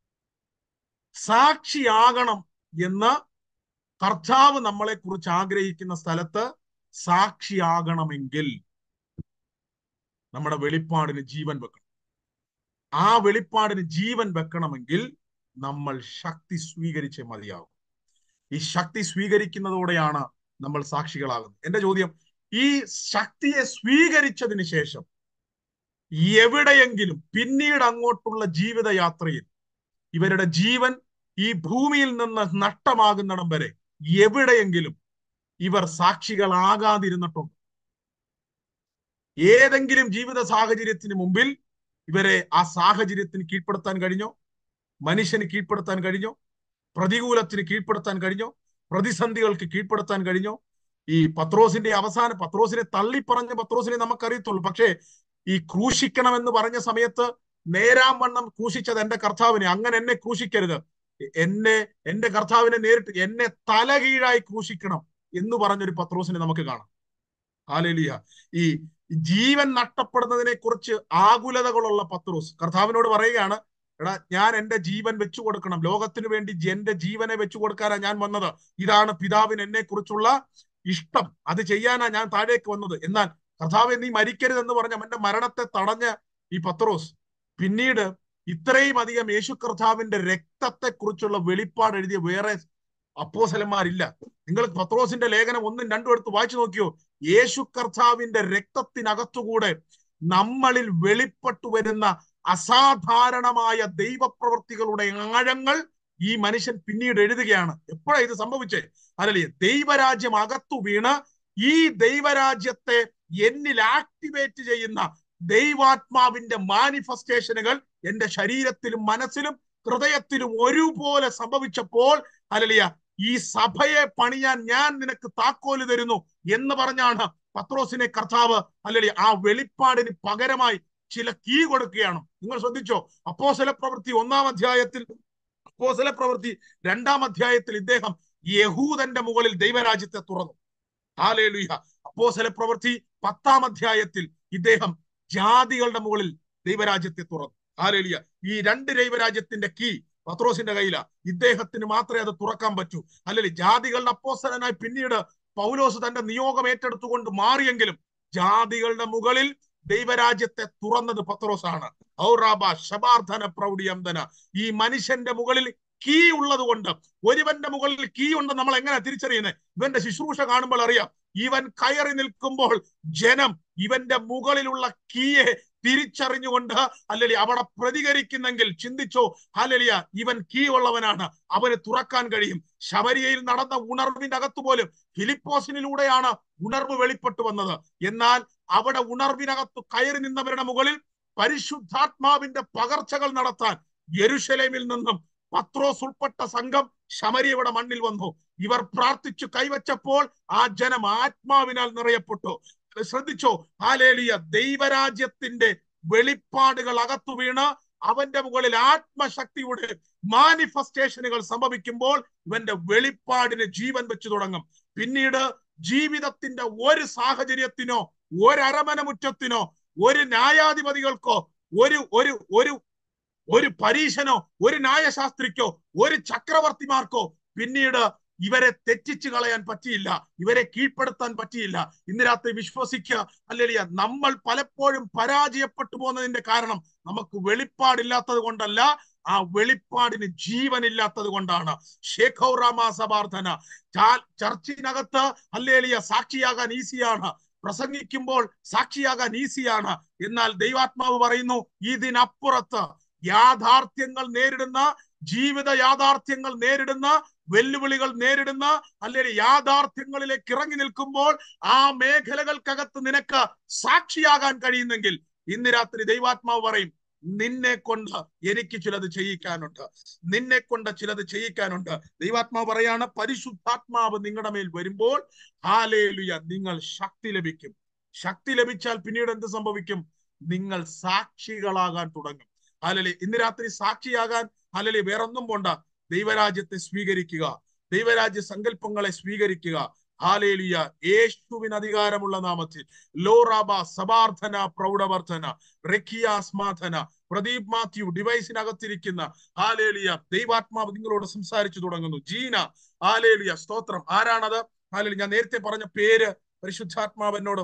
സാക്ഷിയാകണം എന്ന് കർത്താവ് നമ്മളെ കുറിച്ച് ആഗ്രഹിക്കുന്ന സ്ഥലത്ത് സാക്ഷിയാകണമെങ്കിൽ നമ്മുടെ വെളിപ്പാടിന് ജീവൻ വെക്കണം ആ വെളിപ്പാടിന് ജീവൻ വെക്കണമെങ്കിൽ നമ്മൾ ശക്തി സ്വീകരിച്ചേ മതിയാകും ഈ ശക്തി സ്വീകരിക്കുന്നതോടെയാണ് നമ്മൾ സാക്ഷികളാകുന്നത് എന്റെ ചോദ്യം ഈ ശക്തിയെ സ്വീകരിച്ചതിന് ശേഷം എവിടെയെങ്കിലും പിന്നീട് അങ്ങോട്ടുള്ള ജീവിതയാത്രയിൽ ഇവരുടെ ജീവൻ ഈ ഭൂമിയിൽ നിന്ന് നഷ്ടമാകുന്നിടം വരെ എവിടെയെങ്കിലും ഇവർ സാക്ഷികളാകാതിരുന്നിട്ടുണ്ട് ഏതെങ്കിലും ജീവിത സാഹചര്യത്തിന് മുമ്പിൽ ഇവരെ ആ സാഹചര്യത്തിന് കീഴ്പ്പെടുത്താൻ കഴിഞ്ഞോ മനുഷ്യന് കീഴ്പ്പെടുത്താൻ കഴിഞ്ഞോ പ്രതികൂലത്തിന് കീഴ്പ്പെടുത്താൻ കഴിഞ്ഞോ പ്രതിസന്ധികൾക്ക് കീഴ്പ്പെടുത്താൻ കഴിഞ്ഞോ ഈ പത്രോസിന്റെ അവസാന പത്രോസിനെ തള്ളിപ്പറഞ്ഞ പത്രോസിനെ നമുക്കറിയത്തുള്ളൂ പക്ഷേ ഈ ക്രൂശിക്കണം എന്ന് പറഞ്ഞ സമയത്ത് നേരാം വണ്ണം ക്രൂശിച്ചത് എന്റെ കർത്താവിനെ അങ്ങനെ എന്നെ ക്രൂശിക്കരുത് എന്നെ എന്റെ കർത്താവിനെ നേരിട്ട് എന്നെ തലകീഴായി ക്രൂശിക്കണം എന്ന് പറഞ്ഞൊരു പത്രോസിനെ നമുക്ക് കാണാം ഹാലേലിയ ഈ ജീവൻ നഷ്ടപ്പെടുന്നതിനെ കുറിച്ച് ആകുലതകളുള്ള പത്രോസ് കർത്താവിനോട് പറയുകയാണ് എടാ ഞാൻ എന്റെ ജീവൻ വെച്ചു കൊടുക്കണം ലോകത്തിന് വേണ്ടി എന്റെ ജീവനെ വെച്ചു കൊടുക്കാനാ ഞാൻ വന്നത് ഇതാണ് പിതാവിന് എന്നെ കുറിച്ചുള്ള ഇഷ്ടം അത് ചെയ്യാനാ ഞാൻ താഴേക്ക് വന്നത് എന്നാൽ കർത്താവെ നീ മരിക്കരുതെന്ന് പറഞ്ഞ അവന്റെ മരണത്തെ തടഞ്ഞ ഈ പത്രോസ് പിന്നീട് ഇത്രയും അധികം യേശു കർത്താവിന്റെ രക്തത്തെ കുറിച്ചുള്ള വെളിപ്പാട് എഴുതിയ വേറെ അപ്പോസലന്മാരില്ല നിങ്ങൾ പത്രോസിന്റെ ലേഖനം ഒന്നും രണ്ടും എടുത്ത് വായിച്ചു നോക്കിയോ യേശു കർത്താവിന്റെ രക്തത്തിനകത്തുകൂടെ നമ്മളിൽ വെളിപ്പെട്ടു വരുന്ന അസാധാരണമായ ദൈവപ്രവൃത്തികളുടെ ആഴങ്ങൾ ഈ മനുഷ്യൻ പിന്നീട് എഴുതുകയാണ് എപ്പോഴാണ് ഇത് സംഭവിച്ചേ അതല്ലേ ദൈവരാജ്യം അകത്തു വീണ് ഈ ദൈവരാജ്യത്തെ എന്നിൽ ആക്ടിവേറ്റ് ചെയ്യുന്ന ദൈവാത്മാവിന്റെ മാനിഫെസ്റ്റേഷനുകൾ എന്റെ ശരീരത്തിലും മനസ്സിലും ഹൃദയത്തിലും ഒരുപോലെ സംഭവിച്ചപ്പോൾ അലലിയ ഈ സഭയെ പണിയാൻ ഞാൻ നിനക്ക് താക്കോല് തരുന്നു എന്ന് പറഞ്ഞാണ് പത്രോസിനെ കർത്താവ് അല്ലല്ലേ ആ വെളിപ്പാടിന് പകരമായി ചില കീ കൊടുക്കുകയാണ് നിങ്ങൾ ശ്രദ്ധിച്ചോ അപ്പോസല പ്രവൃത്തി ഒന്നാം അധ്യായത്തിൽ അപ്പോസല പ്രവൃത്തി രണ്ടാം അധ്യായത്തിൽ ഇദ്ദേഹം യഹൂദന്റെ മുകളിൽ ദൈവരാജ്യത്തെ തുറന്നു ഹാലേലുയ അപ്പോസല പ്രവൃത്തി പത്താം അധ്യായത്തിൽ ഇദ്ദേഹം ജാതികളുടെ മുകളിൽ ദൈവരാജ്യത്തെ തുറന്നു ഹാലേലിയ ഈ രണ്ട് ദൈവരാജ്യത്തിന്റെ കീ പത്രോസിന്റെ കയ്യില ഇദ്ദേഹത്തിന് മാത്രമേ അത് തുറക്കാൻ പറ്റൂ അല്ലെങ്കിൽ ജാതികളുടെ അപ്പോസലനായി പിന്നീട് പൗലോസ് തന്റെ നിയോഗം ഏറ്റെടുത്തുകൊണ്ട് മാറിയെങ്കിലും ജാതികളുടെ മുകളിൽ ദൈവരാജ്യത്തെ തുറന്നത് പത്രോസാണ് ഔറാബ ശബാർധന പ്രൗഢിയന്തന ഈ മനുഷ്യന്റെ മുകളിൽ കീ ഉള്ളത് കൊണ്ട് ഒരുവന്റെ മുകളിൽ കീ ഉണ്ട് നമ്മൾ എങ്ങനെ തിരിച്ചറിയുന്നത് ഇവന്റെ ശുശ്രൂഷ കാണുമ്പോൾ അറിയാം ഇവൻ കയറി നിൽക്കുമ്പോൾ ജനം ഇവന്റെ മുകളിലുള്ള കീയെ തിരിച്ചറിഞ്ഞുകൊണ്ട് അല്ലെങ്കിൽ അവിടെ പ്രതികരിക്കുന്നെങ്കിൽ ചിന്തിച്ചോ ഹലലിയ ഇവൻ കീ ഉള്ളവനാണ് അവന് തുറക്കാൻ കഴിയും ശബരിയയിൽ നടന്ന ഉണർവിന്റെ അകത്ത് പോലും ഫിലിപ്പോസിനിലൂടെയാണ് ഉണർവ് വെളിപ്പെട്ടു വന്നത് എന്നാൽ അവിടെ ഉണർവിനകത്ത് കയറി നിന്നവരുടെ മുകളിൽ പരിശുദ്ധാത്മാവിന്റെ പകർച്ചകൾ നടത്താൻ യെരുഷലേമിൽ നിന്നും പത്രോസ് ഉൾപ്പെട്ട സംഘം ശമരിയുടെ മണ്ണിൽ വന്നു ഇവർ പ്രാർത്ഥിച്ചു കൈവച്ചപ്പോൾ ആ ജനം ആത്മാവിനാൽ നിറയപ്പെട്ടു ശ്രദ്ധിച്ചോ ഹാലേലിയ ദൈവരാജ്യത്തിന്റെ വെളിപ്പാടുകൾ അകത്തു വീണ് അവന്റെ മുകളിൽ ആത്മശക്തിയുടെ മാനിഫെസ്റ്റേഷനുകൾ സംഭവിക്കുമ്പോൾ ഇവന്റെ വെളിപ്പാടിന് ജീവൻ വെച്ചു തുടങ്ങും പിന്നീട് ജീവിതത്തിന്റെ ഒരു സാഹചര്യത്തിനോ ഒരു അരമന മുറ്റത്തിനോ ഒരു ന്യായാധിപതികൾക്കോ ഒരു ഒരു ഒരു ഒരു പരീശനോ ഒരു ന്യായശാസ്ത്രിക്കോ ഒരു ചക്രവർത്തിമാർക്കോ പിന്നീട് ഇവരെ തെറ്റിച്ചു കളയാൻ പറ്റിയില്ല ഇവരെ കീഴ്പ്പെടുത്താൻ പറ്റിയില്ല ഇന്ന് രാത്രി വിശ്വസിക്കുക അല്ലെങ്കിൽ നമ്മൾ പലപ്പോഴും പരാജയപ്പെട്ടു പോകുന്നതിന്റെ കാരണം നമുക്ക് വെളിപ്പാടില്ലാത്തത് കൊണ്ടല്ല ആ വെളിപ്പാടിന് ജീവനില്ലാത്തത് കൊണ്ടാണ് ഷേഖൗറാമ സഭാർത്ഥന ചർച്ചിനകത്ത് അല്ലേലിയ സാക്ഷിയാകാൻ ഈസിയാണ് പ്രസംഗിക്കുമ്പോൾ സാക്ഷിയാകാൻ ഈസിയാണ് എന്നാൽ ദൈവാത്മാവ് പറയുന്നു ഇതിനപ്പുറത്ത് യാഥാർത്ഥ്യങ്ങൾ നേരിടുന്ന ജീവിത യാഥാർത്ഥ്യങ്ങൾ നേരിടുന്ന വെല്ലുവിളികൾ നേരിടുന്ന അല്ലെങ്കിൽ യാഥാർത്ഥ്യങ്ങളിലേക്ക് ഇറങ്ങി നിൽക്കുമ്പോൾ ആ മേഖലകൾക്കകത്ത് നിനക്ക് സാക്ഷിയാകാൻ കഴിയുന്നെങ്കിൽ ഇന്ന് രാത്രി ദൈവാത്മാവ് പറയും നിന്നെ കൊണ്ട് എനിക്ക് ചിലത് ചെയ്യിക്കാനുണ്ട് നിന്നെ കൊണ്ട് ചിലത് ചെയ്യിക്കാനുണ്ട് ദൈവാത്മാവ് പറയാണ് പരിശുദ്ധാത്മാവ് നിങ്ങളുടെ മേൽ വരുമ്പോൾ ഹാലേലുയ നിങ്ങൾ ശക്തി ലഭിക്കും ശക്തി ലഭിച്ചാൽ പിന്നീട് എന്ത് സംഭവിക്കും നിങ്ങൾ സാക്ഷികളാകാൻ തുടങ്ങും ഹാലലി ഇന്ന് രാത്രി സാക്ഷിയാകാൻ ഹാലലി വേറൊന്നും പോണ്ട ദൈവരാജ്യത്തെ സ്വീകരിക്കുക ദൈവരാജ്യ സങ്കല്പങ്ങളെ സ്വീകരിക്കുക ഹാലേലിയ യേശുവിന് അധികാരമുള്ള നാമത്തിൽ ലോറാബ സബാർത്ഥന പ്രൗഢവർദ്ധന റെക്കിയാസ്മാധന പ്രദീപ് മാത്യു ഡിവൈസിനകത്തിരിക്കുന്ന ഹാലേലിയ ദൈവാത്മാവ് നിങ്ങളോട് സംസാരിച്ചു തുടങ്ങുന്നു ജീന ഹാലേലിയ സ്തോത്രം ആരാണത് ഹാലേലി ഞാൻ നേരത്തെ പറഞ്ഞ പേര് പരിശുദ്ധാത്മാവ് എന്നോട്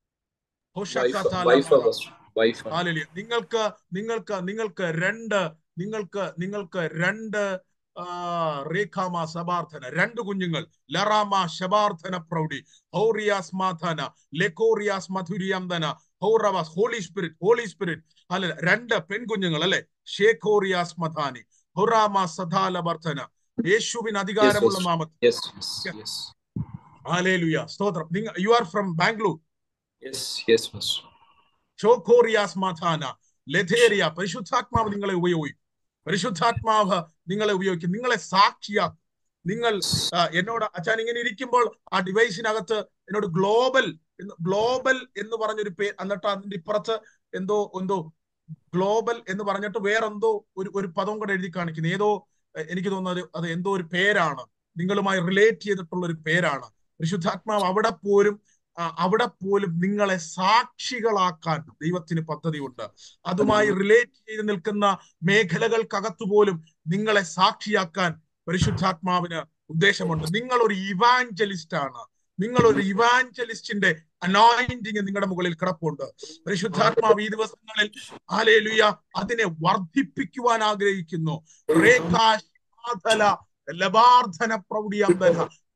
ഹാലേലിയ നിങ്ങൾക്ക് നിങ്ങൾക്ക് നിങ്ങൾക്ക് രണ്ട് നിങ്ങൾക്ക് നിങ്ങൾക്ക് രണ്ട് റേഖാമ സബാർത്ഥന രണ്ട് കുഞ്ഞുങ്ങൾ ലറാമ ശബാർത്ഥന പ്രൗഢി ഹൗറിയാസ് മാധന ലെക്കോറിയാസ് മധുരിയന്തന ഹൗറവാസ് ഹോളി സ്പിരിറ്റ് ഹോളി സ്പിരിറ്റ് അല്ല രണ്ട് പെൺകുഞ്ഞുങ്ങൾ അല്ലെ ഷേഖോറിയാസ് മധാനി ഹുറാമ സദാലബർദ്ധന യേശുവിന് അധികാരമുള്ള നാമത്തിൽ ഹാലേലുയ സ്തോത്രം നിങ്ങൾ യു ആർ ഫ്രം ബാംഗ്ലൂർ ഷോഖോറിയാസ് മധാന ലഥേറിയ പരിശുദ്ധാത്മാവ് നിങ്ങളെ ഉപയോഗിക്കും പരിശുദ്ധാത്മാവ് നിങ്ങളെ ഉപയോഗിക്കും നിങ്ങളെ സാക്ഷിയാക്കും നിങ്ങൾ എന്നോട് അച്ഛൻ ഇങ്ങനെ ഇരിക്കുമ്പോൾ ആ ഡിവൈസിനകത്ത് എന്നോട് ഗ്ലോബൽ ഗ്ലോബൽ എന്ന് പറഞ്ഞൊരു പേര് എന്നിട്ട് അതിന്റെ ഇപ്പുറത്ത് എന്തോ എന്തോ ഗ്ലോബൽ എന്ന് പറഞ്ഞിട്ട് വേറെന്തോ ഒരു ഒരു പദം കൂടെ എഴുതി കാണിക്കുന്നു ഏതോ എനിക്ക് തോന്നുന്നത് അത് എന്തോ ഒരു പേരാണ് നിങ്ങളുമായി റിലേറ്റ് ചെയ്തിട്ടുള്ള ഒരു പേരാണ് പരിശുദ്ധാത്മാവ് അവിടെ പോരും ആ, അവിടെ പോലും നിങ്ങളെ സാക്ഷികളാക്കാൻ ദൈവത്തിന് പദ്ധതിയുണ്ട് അതുമായി റിലേറ്റ് ചെയ്ത് നിൽക്കുന്ന മേഖലകൾക്കകത്തു പോലും നിങ്ങളെ സാക്ഷിയാക്കാൻ പരിശുദ്ധാത്മാവിന് ഉദ്ദേശമുണ്ട് നിങ്ങൾ ഒരു ഇവാഞ്ചലിസ്റ്റ് ആണ് നിങ്ങൾ ഒരു ഇവാഞ്ചലിസ്റ്റിന്റെ അനോയിന്റിങ് നിങ്ങളുടെ മുകളിൽ കിടപ്പുണ്ട് പരിശുദ്ധാത്മാവ് ഈ ദിവസങ്ങളിൽ ആലേലുയ അതിനെ വർദ്ധിപ്പിക്കുവാൻ ആഗ്രഹിക്കുന്നു രേഖാശാധല ലബാർദ്ധന പ്രൗഢിയന്തന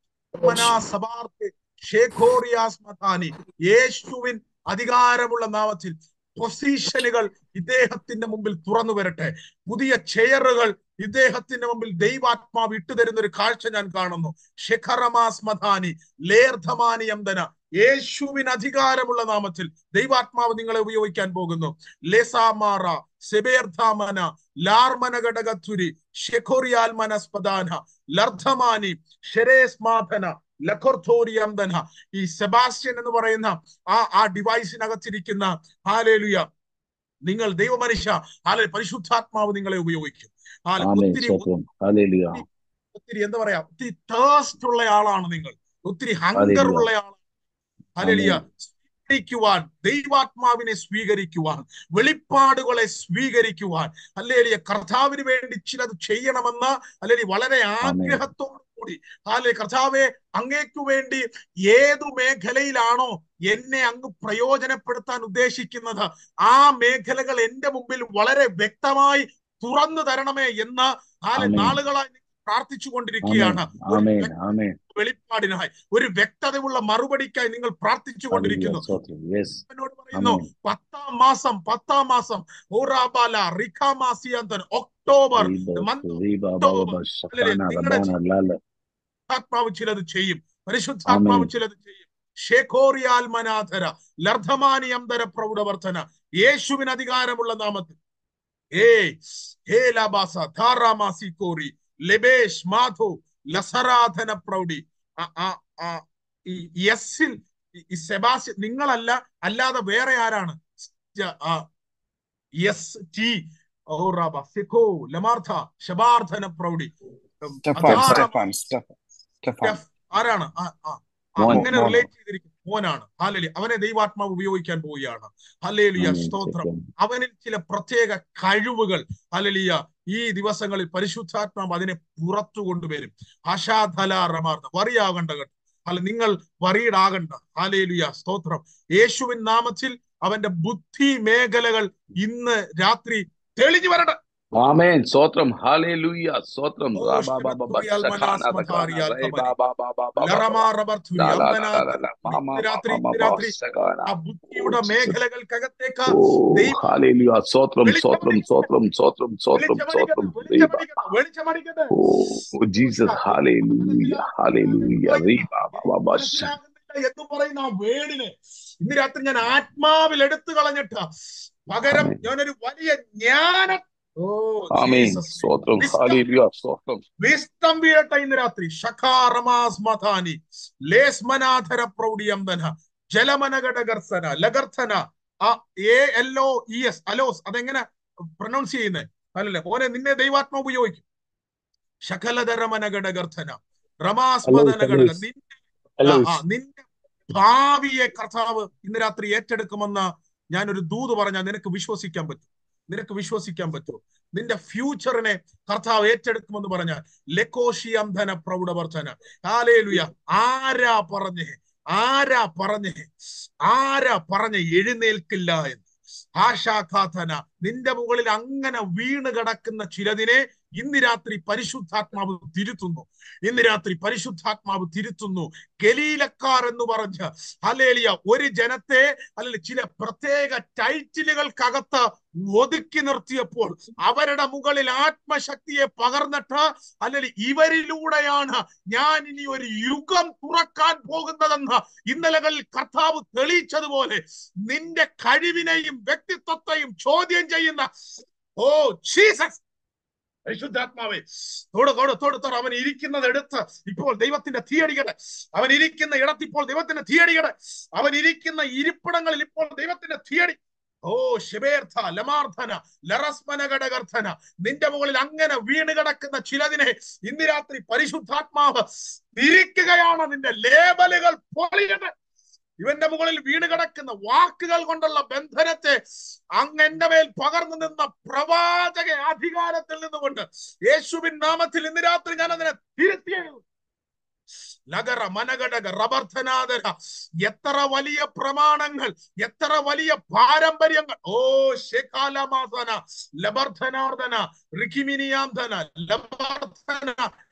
സഭാർത്തെ ഷേഖോറിയാസ് മഥാനി യേശുവിൻ അധികാരമുള്ള നാമത്തിൽ പൊസിഷനുകൾ ഇദ്ദേഹത്തിന്റെ മുമ്പിൽ തുറന്നു വരട്ടെ പുതിയ ചെയറുകൾ ഇദ്ദേഹത്തിന്റെ മുമ്പിൽ ദൈവാത്മാവ് ഇട്ടുതരുന്ന ഒരു കാഴ്ച ഞാൻ കാണുന്നു ഷെഖറമാസ് മഥാനി ലേർധമാനി അന്തന യേശുവിന് അധികാരമുള്ള നാമത്തിൽ ദൈവാത്മാവ് നിങ്ങളെ ഉപയോഗിക്കാൻ പോകുന്നു ലെസാമാറ സെബേർധാമന ലാർമന ഘടകത്തുരി ഷെഖോറിയാൽ മനസ്പദാന ലർദ്ധമാനി ഷെരേസ്മാധന ലഖോർത്തോരിയംദന ഈ സെബാസ്റ്റ്യൻ എന്ന് പറയുന്ന ആ ആ ഡിവൈസിനകത്തിരിക്കുന്ന ഹാലേലുയ നിങ്ങൾ ദൈവമനുഷ്യ ഹാലെ പരിശുദ്ധാത്മാവ് നിങ്ങളെ ഉപയോഗിക്കും ഹാലെ ആമേൻ ഒത്തിരി സ്തോത്രം ഹല്ലേലൂയ ഒത്തിരി എന്താ പറയാ ഒത്തിരി തേസ്റ്റ് ഉള്ള ആളാണ് നിങ്ങൾ ഒത്തിരി ഹങ്കർ ഉള്ള ആളാണ് ഹാലേലുയ സ്വീകരിക്കുവാൻ ദൈവാത്മാവിനെ സ്വീകരിക്കുവാൻ വെളിപ്പാടുകളെ സ്വീകരിക്കുവാൻ അല്ലേലിയ കർത്താവിന് വേണ്ടി ചിലത് ചെയ്യണമെന്ന് അല്ലെങ്കിൽ വളരെ ആഗ്രഹത്തോടു കൂടി ഹാലെ കർത്താവെ അങ്ങേക്കു വേണ്ടി ഏതു മേഖലയിലാണോ എന്നെ അങ്ങ് പ്രയോജനപ്പെടുത്താൻ ഉദ്ദേശിക്കുന്നത് ആ മേഖലകൾ എന്റെ മുമ്പിൽ വളരെ വ്യക്തമായി തുറന്നു തരണമേ എന്ന് ഹാലെ ആമേൻ. നാളുകളായി നിങ്ങൾ പ്രാർത്ഥിച്ചു കൊണ്ടിരിക്കുകയാണ് ഒരു ആമേൻ ആമേൻ വെളിപ്പാടിനായി ഒരു വ്യക്തതയുള്ള മറുപടിക്കായി നിങ്ങൾ പ്രാർത്ഥിച്ചു കൊണ്ടിരിക്കുന്നു ഹല്ലേലൂയ സ്തോത്രം യെസ് എന്നോട് പറയുന്നു ആമേൻ പത്താം മാസം പത്താം മാസം ഓറാബാല റിഖാമാസിയന്തൻ ഒക്ടോബർ month of റീബാബാബ ശകാന നിങ്ങളുടെ റബാന ലാല ആത്മാവ് ചിലത് ചെയ്യും പരിശുദ്ധാത്മാവ് ആമേൻ. ചിലത് ചെയ്യും ഷേഖോറിയാൽ മനാധര ലർദ്ധമാനി അന്തര പ്രൗഢവർദ്ധന യേശുവിന് അധികാരമുള്ള നാമത്തിൽ ഏ ഹേ ലാബാസ ധാരാമാസി കോറി ലെബേഷ് മാധോ ലസരാധന പ്രൗഢി ആ- ആ- ആ ഈ യെസ്സിൽ ഈ- ഈ സെബാസ്റ്റ്യൻ നിങ്ങളല്ല അല്ലാതെ വേറെ ആരാണ് സ്റ്റ- ആ, യെസ് ടി ഓ റാബ സെഖോ ലമാർത്ഥ ശബാർദ്ധന പ്രൗഢി ഉം, Stefan, അധാരാ- Stefan, Stefan, Stefan. സ്റ്റെഫ് ആരാണ് ആ ആ ആ, മോൻ, അങ്ങനെ മോൻ. റിലേറ്റ് ചെയ്തിരിക്കും മോനാണ് ഹാലേലി അവനെ ദൈവാത്മാവ് ഉപയോഗിക്കാൻ പോവുകയാണ് ഹല്ലേലിയ ആമേൻ സ്തോത്രം സ്തോത്രം അവനിൽ ചില പ്രത്യേക കഴിവുകൾ ഹല്ലേലിയ ഈ ദിവസങ്ങളിൽ പരിശുദ്ധാത്മാവ് അതിനെ പുറത്തു കൊണ്ടുവരും ആശാധല റമാർന്ന വറിയാകണ്ട കേട്ടോ അല്ല നിങ്ങൾ വറീഡാകണ്ട ഹാലേലുയ സ്തോത്രം യേശുവിൻ നാമത്തിൽ അവന്റെ ബുദ്ധി മേഖലകൾ ഇന്ന് രാത്രി തെളിഞ്ഞു വരട്ടെ ആമേൻ സ്തോത്രം ഹല്ലേലൂയ സ്തോത്രം ഓ, റബാബാബ ശബത്തുറിയാൽ ശകാന മനാസ് റബാന മഥാരിയാൽ കമനി. റബാബാബാബാബ ലറമാ റബർത്തുരി ലാ ലാ ലാ അമ്പനാഥ. ലാ ലാ മാമ ഇന്ന് രാത്രി മാമ ഇന്ന് രാത്രി ശകാന ആ ബുദ്ധിയുടെ മേഖലകൾക്കകത്തേക്ക് ഓ ദൈവം ഹല്ലേലൂയ സ്തോത്രം സ്തോത്രം വെളിച്ചമടിക്കട്ടെ സ്തോത്രം സ്തോത്രം സ്തോത്രം വെളിച്ചമടിക്കട്ടെ സ്തോത്രം ദൈവ വെളിച്ചമടിക്കട്ടെ വെളിച്ചമടിക്കട്ടെ ഓ ജീസസ് ഹല്ലേലൂയ ഹല്ലേലൂയ റീബാബാബ ശ മനസ്സിലാകുന്നില്ല എന്ന് പറയുന്ന ആ വേടിനെ ഇന്ന് രാത്രി ഞാൻ ആത്മാവിൽ എടുത്തു കളഞ്ഞിട്ട് പകരം ആമേൻ. ഞാനൊരു വലിയ ജ്ഞാന ഓ ആമേൻ ജീസസ് സ്തോത്രം Wisdom. ഹല്ലേലൂയ സ്തോത്രം വിസ്തം വീഴട്ടെ ഇന്ന് രാത്രി ഷഖാറമാസ് മഥാനി ലേസ്മനാധര പ്രൗഢിയംബന ജലമനഘടകർസന ലഗർഥന ആ A L O E S aloes അതെങ്ങനെ പ്രൊനൗൺസ് ചെയ്യുന്നത് അല്ലല്ലേ ഓനെ നിന്നെ ദൈവാത്മ ഉപയോഗിക്കും ശകലധരമനഘടകർഥന റമാസ്മദന ഘടക അലോസ്. നിന്റെ ആ, ആ, നിന്റെ ഭാവിയെ കർത്താവ് ഇന്ന് രാത്രി ഏറ്റെടുക്കുമെന്ന് ഞാനൊരു ദൂത് പറഞ്ഞാൽ നിനക്ക് വിശ്വസിക്കാൻ പറ്റും നിനക്ക് വിശ്വസിക്കാൻ പറ്റുമോ നിന്റെ ഫ്യൂച്ചറിനെ കർത്താവ് ഏറ്റെടുക്കുമെന്ന് പറഞ്ഞാൽ ലക്കോഷിയംധന പ്രൗഢവർദ്ധന ഹാലേലുയ ആരാ പറഞ്ഞേ ആരാ പറഞ്ഞേ ആരാ പറഞ്ഞ എഴുന്നേൽക്കില്ല എന്ന് ആശാഖാഥന നിന്റെ മുകളിൽ അങ്ങനെ വീണ് കിടക്കുന്ന ചിലതിനെ ഇന്ന് രാത്രി പരിശുദ്ധാത്മാവ് തിരുത്തുന്നു ഇന്ന് രാത്രി പരിശുദ്ധാത്മാവ് തിരുത്തുന്നു ഗലീലക്കാർ എന്ന് പറഞ്ഞ് ഹലേലിയ ഒരു ജനത്തെ അല്ലെങ്കിൽ ചില പ്രത്യേക ടൈറ്റിലുകൾക്കകത്ത് ഒതുക്കി നിർത്തിയപ്പോൾ അവരുടെ മുകളിൽ ആത്മശക്തിയെ പകർന്നിട്ട് അല്ലെങ്കിൽ ഇവരിലൂടെയാണ് ഞാൻ ഇനി ഒരു യുഗം തുറക്കാൻ പോകുന്നതെന്ന് ഇന്നലകളിൽ കർത്താവ് തെളിയിച്ചതുപോലെ നിന്റെ കഴിവിനെയും വ്യക്തിത്വത്തെയും ചോദ്യം ചെയ്യുന്ന ഓ ജീസസ് പരിശുദ്ധാത്മാവേ തോട് തോട് തോട് തോട് അവൻ ഇരിക്കുന്നത് എടുത്ത് ഇപ്പോൾ ദൈവത്തിന്റെ തീയടികടെ അവൻ ഇരിക്കുന്ന ഇടത്ത് ഇപ്പോൾ ദൈവത്തിന്റെ തീയടികടെ അവൻ ഇരിക്കുന്ന ഇരിപ്പിടങ്ങളിൽ ഇപ്പോൾ ദൈവത്തിന്റെ തീയടി ഓ ശിവേർത്ഥ ലമാർത്ഥന ലറസ്മന ഘടകർത്ഥന നിന്റെ മുകളിൽ അങ്ങനെ വീണ് കിടക്കുന്ന ചിലതിനെ ഇന്ന് രാത്രി പരിശുദ്ധാത്മാവ് തിരിക്കുകയാണ് നിന്റെ ലേബലുകൾ പൊളിയട്ടെ ഇവന്റെ മുകളിൽ വീണ് കിടക്കുന്ന വാക്കുകൾ കൊണ്ടുള്ള ബന്ധനത്തെ അങ്ങ് എന്റെ മേൽ പകർന്നു നിന്ന പ്രവാചക അധികാരത്തിൽ നിന്നുകൊണ്ട് യേശുവിൻ നാമത്തിൽ ഇന്ന് രാത്രി ഞാൻ അതിനെ തിരുത്തിയെഴുതും നഗര മനഘടക റബർധനാദര എത്ര വലിയ പ്രമാണങ്ങൾ എത്ര വലിയ പാരമ്പര്യങ്ങൾ ഓ ശേഖാലമാസന ലബർധനാർദന ഋഖിമിനിയാന്തന ലബർധന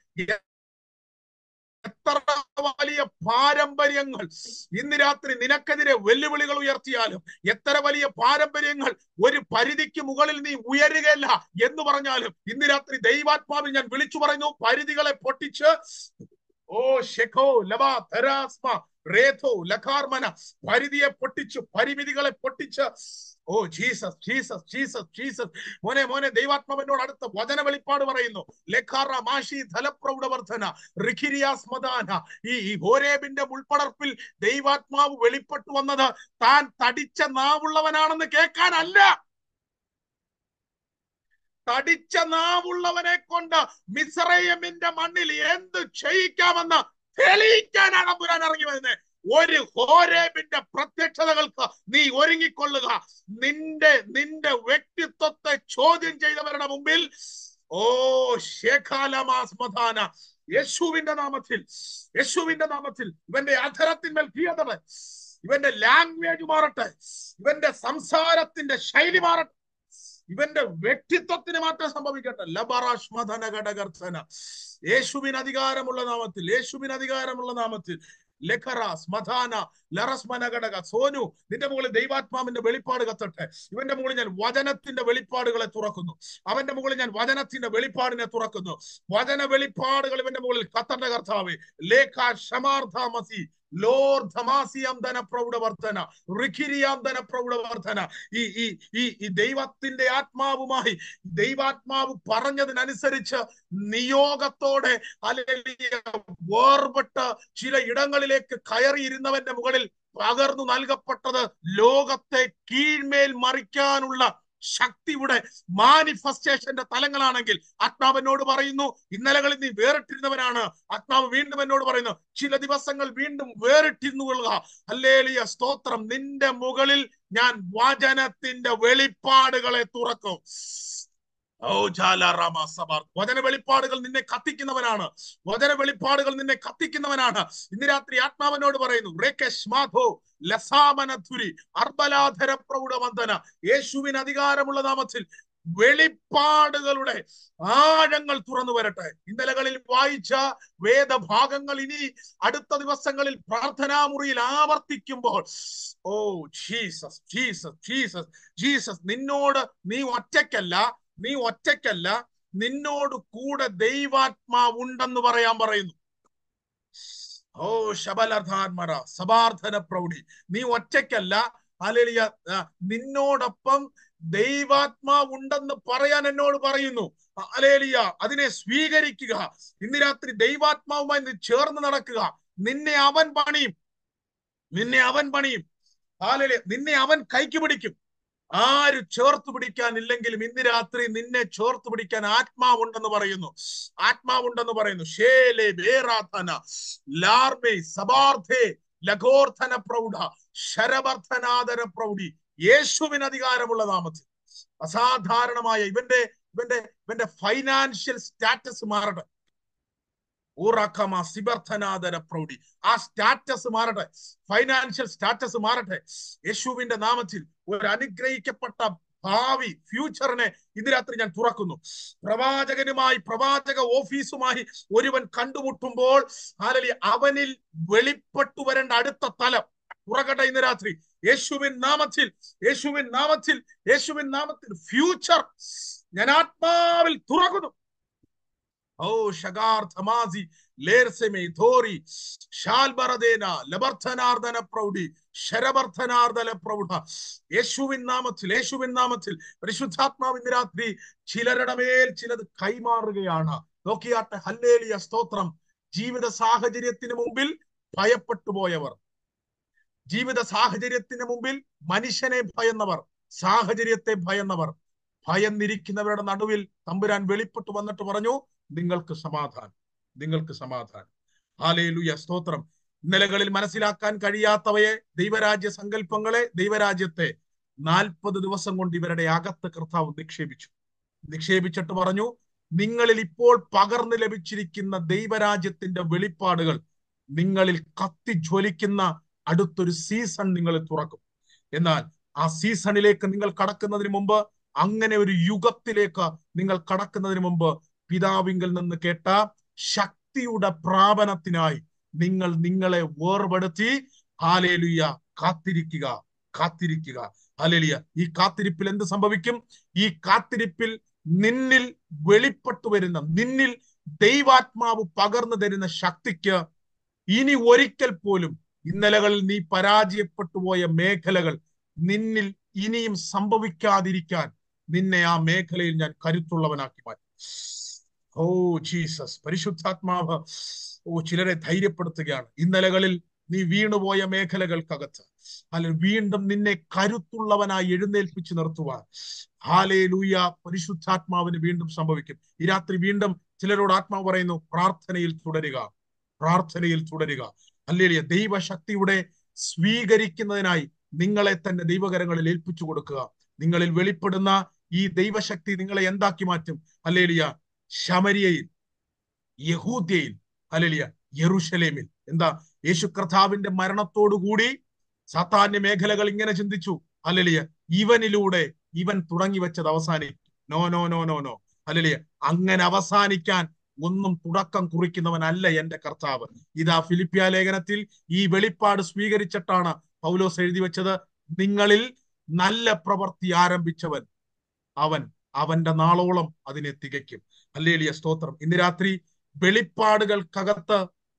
എത്ര വലിയ പാരമ്പര്യങ്ങൾ ഇന്ന് രാത്രി നിനക്കെതിരെ വെല്ലുവിളികൾ ഉയർത്തിയാലും എത്ര വലിയ പാരമ്പര്യങ്ങൾ ഒരു പരിധിക്ക് മുകളിൽ നീ ഉയരുകയല്ല എന്ന് പറഞ്ഞാലും ഇന്ന് രാത്രി ദൈവാത്മാവിൽ ഞാൻ വിളിച്ചു പറയുന്നു പരിധികളെ പൊട്ടിച്ച് ഓ ഷെഖോ ലബാ ധരാസ്മ റേഥോ ലഖാർമന പരിധിയെ പൊട്ടിച്ചു പരിമിതികളെ പൊട്ടിച്ച് oh Jesus Jesus Jesus Jesus മോനെ മോനെ ദൈവാത്മാവിനോട് അടുത്ത വചന വെളിപ്പാട് പറയുന്നു ലെഖാറ മാഷി ധലപ്രൗഢവർദ്ധന റിഖിരിയാസ്മദാന ഈ ഈ ഹോരേബിന്റെ മുൾപ്പടർപ്പിൽ ദൈവാത്മാവ് വെളിപ്പെട്ടു വന്നത് താൻ തടിച്ച നാവുള്ളവനാണെന്ന് കേൾക്കാനല്ല തടിച്ച നാവുള്ളവനെ കൊണ്ട് മിസ്രൈമിന്റെ മണ്ണിൽ എന്ത് ചെയ്യിക്കാമെന്ന് തെളിയിക്കാനാണ് അമ്പുരാൻ ഇറങ്ങി വരുന്നത് ഒരു ഹോരേബിന്റെ പ്രത്യക്ഷതകൾക്ക് നീ ഒരുങ്ങിക്കൊള്ളുക നിന്റെ നിന്റെ വ്യക്തിത്വത്തെ ചോദ്യം ചെയ്തവരുടെ മുമ്പിൽ ഓ ശേഖാലമാസ്മധാന യേശുവിന്റെ നാമത്തിൽ യേശുവിന്റെ നാമത്തിൽ ഇവന്റെ അധരത്തിന്മേൽ തീയതടെ ഇവന്റെ ലാംഗ്വേജ് മാറട്ടെ ഇവന്റെ സംസാരത്തിന്റെ ശൈലി മാറട്ടെ ഇവന്റെ വ്യക്തിത്വത്തിന് മാറ്റം സംഭവിക്കട്ടെ ലബറാഷ്മധന ഘടകർത്തന യേശുവിന് അധികാരമുള്ള നാമത്തിൽ യേശുവിന് അധികാരമുള്ള നാമത്തിൽ ലഖറാസ് മധാന ലറസ്മന ഘടക സോനു നിന്റെ മുകളിൽ ദൈവാത്മാവിന്റെ വെളിപ്പാട് കത്തട്ടെ ഇവന്റെ മുകളിൽ ഞാൻ വചനത്തിന്റെ വെളിപ്പാടുകളെ തുറക്കുന്നു അവന്റെ മുകളിൽ ഞാൻ വചനത്തിന്റെ വെളിപ്പാടിനെ തുറക്കുന്നു വചന വെളിപ്പാടുകൾ ഇവന്റെ മുകളിൽ കത്തന്റെ കർത്താവ് ലേഖ ഷമാർദ്ധാമസി ലോർ ധമാസിയാം ധന പ്രൗഢവർദ്ധന ഋഖിരിയാം ധന പ്രൗഢവർദ്ധന ഈ ഈ ഈ ഈ ദൈവത്തിന്റെ ആത്മാവുമായി ദൈവാത്മാവ് പറഞ്ഞതിനനുസരിച്ച് നിയോഗത്തോടെ അല്ലെങ്കിൽ വേർപെട്ട് ചില ഇടങ്ങളിലേക്ക് കയറിയിരുന്നവന്റെ മുകളിൽ പകർന്നു നൽകപ്പെട്ടത് ലോകത്തെ കീഴ്മേൽ മറിക്കാനുള്ള ശക്തിയുടെ മാനിഫെസ്റ്റേഷന്റെ തലങ്ങളാണെങ്കിൽ ആത്മാവനോട് പറയുന്നു ഇന്നലകളിൽ നീ വേറിട്ടിരുന്നവനാണ് ആത്മാവ് വീണ്ടും എന്നോട് പറയുന്നു ചില ദിവസങ്ങൾ വീണ്ടും വേറിട്ടിരുന്നു കൊള്ളുക അല്ലേലിയ സ്തോത്രം നിന്റെ മുകളിൽ ഞാൻ വചനത്തിന്റെ വെളിപ്പാടുകളെ തുറക്കും ഓ ജാലാറാമ സബാർ വചന വെളിപ്പാടുകൾ നിന്നെ കത്തിക്കുന്നവനാണ് വചന വെളിപ്പാടുകൾ നിന്നെ കത്തിക്കുന്നവനാണ് ഇന്ന് രാത്രി ആത്മാവനോട് പറയുന്നു റേകേഷ് മാധോ ലസാമനധുരി അർബലാധര പ്രൗഢവന്ദന യേശുവിന് അധികാരമുള്ള നാമത്തിൽ വെളിപ്പാടുകളുടെ ആഴങ്ങൾ തുറന്നു വരട്ടെ ഇന്നലകളിൽ വായിച്ച വേദഭാഗങ്ങൾ ഇനി അടുത്ത ദിവസങ്ങളിൽ പ്രാർത്ഥനാ മുറിയിൽ ആവർത്തിക്കുമ്പോൾ oh Jesus Jesus Jesus Jesus നിന്നോട് നീ ഒറ്റയ്ക്കല്ല നീ ഒറ്റയ്ക്കല്ല നിന്നോട് കൂടെ ദൈവാത്മാവുണ്ടെന്ന് പറയാൻ പറയുന്നു ഓ ശബലധാന്മര സഭാർത്ഥന പ്രൗഢി നീ ഒറ്റയ്ക്കല്ല അല്ലെലിയ നിന്നോടൊപ്പം ദൈവാത്മാവുണ്ടെന്ന് പറയാൻ എന്നോട് പറയുന്നു അലേലിയ അതിനെ സ്വീകരിക്കുക ഇന്ന് രാത്രി ദൈവാത്മാവുമായി നീ ചേർന്ന് നടക്കുക നിന്നെ അവൻ പണിയും നിന്നെ അവൻ പണിയും ഹാലലിയ നിന്നെ അവൻ കൈക്ക് പിടിക്കും ആര് ചേർത്ത് പിടിക്കാൻ ഇല്ലെങ്കിലും ഇന്ന് രാത്രി നിന്നെ ചേർത്ത് പിടിക്കാൻ ആത്മാവുണ്ടെന്ന് പറയുന്നു ആത്മാവുണ്ടെന്ന് പറയുന്നു ഷേലെ വേറാധന ലാർമേ സബാർത്ഥേ ലഘോർത്ഥന പ്രൗഢ ശരവർദ്ധനാദര പ്രൗഢി യേശുവിന് അധികാരമുള്ള നാമത്തിൽ അസാധാരണമായ ഇവന്റെ ഇവന്റെ ഇവന്റെ ഫൈനാൻഷ്യൽ സ്റ്റാറ്റസ് മാറട്ടെ ഊറക്കമ സിബർദ്ധനാദര പ്രൗഢി ആ സ്റ്റാറ്റസ് മാറട്ടെ ഫൈനാൻഷ്യൽ സ്റ്റാറ്റസ് മാറട്ടെ യേശുവിന്റെ നാമത്തിൽ ഒരു അനുഗ്രഹിക്കപ്പെട്ട ഭാവി ഫ്യൂച്ചറിനെ ഇന്ന് രാത്രി ഞാൻ തുറക്കുന്നു പ്രവാചകനുമായി പ്രവാചക ഓഫീസുമായി ഒരുവൻ കണ്ടുമുട്ടുമ്പോൾ ആലലി അവനിൽ വെളിപ്പെട്ടു വരേണ്ട അടുത്ത തലം തുറക്കട്ടെ ഇന്ന് രാത്രി യേശുവിൻ നാമത്തിൽ യേശുവിൻ നാമത്തിൽ യേശുവിൻ നാമത്തിൽ ഫ്യൂച്ചർ ഞാൻ ആത്മാവിൽ തുറക്കുന്നു ഓ ഷഗാർ ധമാസി ലേർസെമേ ധോറി ഷാൽബറദേന ലബർദ്ധനാർദ്ദന പ്രൗഢി ശരബർദ്ധനാർദ്ദന പ്രൗഢ യേശുവിൻ നാമത്തിൽ യേശുവിൻ നാമത്തിൽ പരിശുദ്ധാത്മാവിന് രാത്രി ചിലരുടെ മേൽ ചിലത് കൈമാറുകയാണ് നോക്കിയാട്ടെ ഹല്ലേലിയ സ്തോത്രം ജീവിത സാഹചര്യത്തിന് മുമ്പിൽ ഭയപ്പെട്ടു പോയവർ ജീവിത സാഹചര്യത്തിന് മുമ്പിൽ മനുഷ്യനെ ഭയന്നവർ സാഹചര്യത്തെ ഭയന്നവർ ഭയന്നിരിക്കുന്നവരുടെ നടുവിൽ തമ്പുരാൻ വെളിപ്പെട്ടു വന്നിട്ട് പറഞ്ഞു നിങ്ങൾക്ക് സമാധാനം നിങ്ങൾക്ക് സമാധാനം ഹാലേലുയ സ്തോത്രം ഇന്നലകളിൽ മനസ്സിലാക്കാൻ കഴിയാത്തവയെ ദൈവരാജ്യ സങ്കല്പങ്ങളെ ദൈവരാജ്യത്തെ നാൽപ്പത് ദിവസം കൊണ്ട് ഇവരുടെ അകത്ത് കർത്താവ് നിക്ഷേപിച്ചു നിക്ഷേപിച്ചിട്ട് പറഞ്ഞു നിങ്ങളിൽ ഇപ്പോൾ പകർന്നു ലഭിച്ചിരിക്കുന്ന ദൈവരാജ്യത്തിന്റെ വെളിപ്പാടുകൾ നിങ്ങളിൽ കത്തിജ്വലിക്കുന്ന അടുത്തൊരു സീസൺ നിങ്ങൾ തുറക്കും എന്നാൽ ആ സീസണിലേക്ക് നിങ്ങൾ കടക്കുന്നതിന് മുമ്പ് അങ്ങനെ ഒരു യുഗത്തിലേക്ക് നിങ്ങൾ കടക്കുന്നതിന് മുമ്പ് പിതാവിങ്കിൽ നിന്ന് കേട്ട ശക്തിയുടെ പ്രാപനത്തിനായി നിങ്ങൾ നിങ്ങളെ വേർപെടുത്തി ഹാലേലുയ കാത്തിരിക്കുക കാത്തിരിക്കുക ഹാലേലിയ ഈ കാത്തിരിപ്പിൽ എന്ത് സംഭവിക്കും ഈ കാത്തിരിപ്പിൽ നിന്നിൽ വെളിപ്പെട്ടു വരുന്ന നിന്നിൽ ദൈവാത്മാവ് പകർന്നു തരുന്ന ശക്തിക്ക് ഇനി ഒരിക്കൽ പോലും ഇന്നലകളിൽ നീ പരാജയപ്പെട്ടു പോയ മേഖലകൾ നിന്നിൽ ഇനിയും സംഭവിക്കാതിരിക്കാൻ നിന്നെ ആ മേഖലയിൽ ഞാൻ കരുത്തുള്ളവനാക്കി മാറ്റി ഓ ജീസസ് പരിശുദ്ധാത്മാവ് ഓ ചിലരെ ധൈര്യപ്പെടുത്തുകയാണ് ഇന്നലകളിൽ നീ വീണുപോയ മേഖലകൾക്കകത്ത് അല്ല വീണ്ടും നിന്നെ കരുത്തുള്ളവനായി എഴുന്നേൽപ്പിച്ച് നിർത്തുവാൻ ഹാലേ ലൂയ പരിശുദ്ധാത്മാവിന് വീണ്ടും സംഭവിക്കും ഈ രാത്രി വീണ്ടും ചിലരോട് ആത്മാവ് പറയുന്നു പ്രാർത്ഥനയിൽ തുടരുക പ്രാർത്ഥനയിൽ തുടരുക അല്ലേലിയ ദൈവശക്തിയുടെ സ്വീകരിക്കുന്നതിനായി നിങ്ങളെ തന്നെ ദൈവകരങ്ങളിൽ ഏൽപ്പിച്ചു കൊടുക്കുക നിങ്ങളിൽ വെളിപ്പെടുന്ന ഈ ദൈവശക്തി നിങ്ങളെ എന്താക്കി മാറ്റും അല്ലേലിയ ശമരിയയിൽ യഹൂദ്യയിൽ അല്ലേലിയ യെറുഷലേമിൽ എന്താ യേശു കർത്താവിന്റെ മരണത്തോടുകൂടി സാത്താന്യ മേഖലകൾ ഇങ്ങനെ ചിന്തിച്ചു അല്ലലിയ ഇവനിലൂടെ ഇവൻ തുടങ്ങി വെച്ചത് അവസാനിക്കും no no no no no അല്ലലിയ അങ്ങനെ അവസാനിക്കാൻ ഒന്നും തുടക്കം കുറിക്കുന്നവനല്ല എന്റെ കർത്താവ് ഇതാ ഫിലിപ്പിയ ലേഖനത്തിൽ ഈ വെളിപ്പാട് സ്വീകരിച്ചിട്ടാണ് പൗലോസ് എഴുതി വെച്ചത് നിങ്ങളിൽ നല്ല പ്രവൃത്തി ആരംഭിച്ചവൻ അവൻ അവന്റെ നാളോളം അതിനെ തികയ്ക്കും അല്ലേലിയ സ്തോത്രം ഇന്ന് രാത്രി വെളിപ്പാടുകൾക്കകത്ത്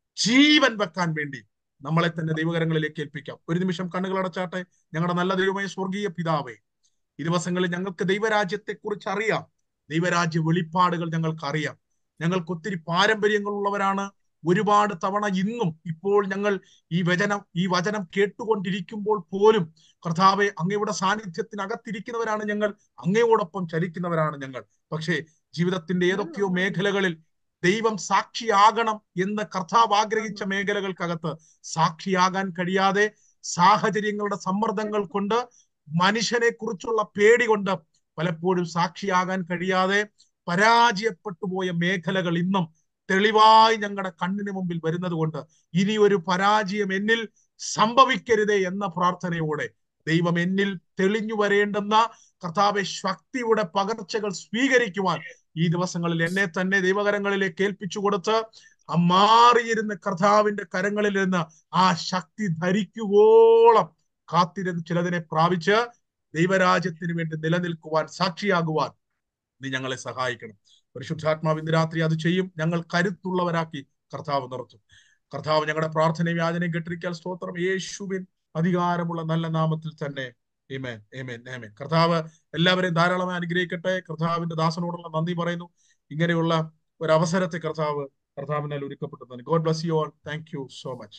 ജീവൻ വെക്കാൻ വേണ്ടി നമ്മളെ തന്നെ ദൈവകരങ്ങളിലേക്ക് ഏൽപ്പിക്കാം ഒരു നിമിഷം കണ്ണുകൾ അടച്ചാട്ടെ ഞങ്ങളുടെ നല്ല ദൈവമായ സ്വർഗീയ പിതാവേ ഈ ദിവസങ്ങളിൽ ഞങ്ങൾക്ക് ദൈവരാജ്യത്തെ കുറിച്ച് അറിയാം ദൈവരാജ്യ വെളിപ്പാടുകൾ ഞങ്ങൾക്ക് അറിയാം ഞങ്ങൾക്ക് ഒത്തിരി പാരമ്പര്യങ്ങൾ ഉള്ളവരാണ് ഒരുപാട് തവണ ഇന്നും ഇപ്പോൾ ഞങ്ങൾ ഈ വചനം ഈ വചനം കേട്ടുകൊണ്ടിരിക്കുമ്പോൾ പോലും കർത്താവെ അങ്ങയുടെ സാന്നിധ്യത്തിനകത്തിരിക്കുന്നവരാണ് ഞങ്ങൾ അങ്ങയോടൊപ്പം ചലിക്കുന്നവരാണ് ഞങ്ങൾ പക്ഷേ ജീവിതത്തിന്റെ ഏതൊക്കെയോ മേഖലകളിൽ ദൈവം സാക്ഷിയാകണം എന്ന് കർത്താവ് ആഗ്രഹിച്ച മേഖലകൾക്കകത്ത് സാക്ഷിയാകാൻ കഴിയാതെ സാഹചര്യങ്ങളുടെ സമ്മർദ്ദങ്ങൾ കൊണ്ട് മനുഷ്യനെ കുറിച്ചുള്ള പേടി കൊണ്ട് പലപ്പോഴും സാക്ഷിയാകാൻ കഴിയാതെ പരാജയപ്പെട്ടു പോയ മേഖലകൾ ഇന്നും തെളിവായി ഞങ്ങളുടെ കണ്ണിന് മുമ്പിൽ വരുന്നത് കൊണ്ട് ഇനി ഒരു പരാജയം എന്നിൽ സംഭവിക്കരുതേ എന്ന പ്രാർത്ഥനയോടെ ദൈവം എന്നിൽ തെളിഞ്ഞു വരേണ്ടുന്ന കർത്താവെ ശക്തിയുടെ പകർച്ചകൾ സ്വീകരിക്കുവാൻ ഈ ദിവസങ്ങളിൽ എന്നെ തന്നെ ദൈവകരങ്ങളിലേക്ക് ഏൽപ്പിച്ചു കൊടുത്ത് ആ മാറിയിരുന്ന കർത്താവിന്റെ കരങ്ങളിൽ നിന്ന് ആ ശക്തി ധരിക്കുവോളം കാത്തിരുന്ന് ചിലതിനെ പ്രാപിച്ച് ദൈവരാജ്യത്തിന് വേണ്ടി നിലനിൽക്കുവാൻ സാക്ഷിയാകുവാൻ നീ ഞങ്ങളെ സഹായിക്കണം പരിശുദ്ധാത്മാവ് ഇന്ന് രാത്രി അത് ചെയ്യും ഞങ്ങൾ കരുത്തുള്ളവരാക്കി കർത്താവ് നിർത്തും കർത്താവ് ഞങ്ങളുടെ പ്രാർത്ഥനയും യാചനയും കെട്ടിരിക്കാൻ സ്തോത്രം യേശുവിൻ അധികാരമുള്ള നല്ല നാമത്തിൽ തന്നെ ഏമേൻ ഏമേൻ ഏമേൻ കർത്താവ് എല്ലാവരെയും ധാരാളമായി അനുഗ്രഹിക്കട്ടെ കർത്താവിന്റെ ദാസനോടുള്ള നന്ദി പറയുന്നു ഇങ്ങനെയുള്ള ഒരു അവസരത്തെ കർത്താവ് കർത്താവിനാൽ ഒരുക്കപ്പെട്ടതാണ് God bless you all thank you so much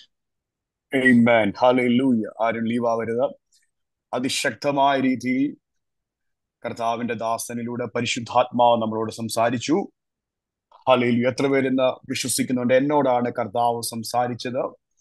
Amen. Hallelujah. ആരും ലീവ് ആവരുത് അതിശക്തമായ രീതിയിൽ കർത്താവിന്റെ ദാസനിലൂടെ പരിശുദ്ധാത്മാവ് നമ്മളോട് സംസാരിച്ചു ഹലയിൽ എത്ര പേരെന്ന് വിശ്വസിക്കുന്നുണ്ട് എന്നോടാണ് കർത്താവ് സംസാരിച്ചത്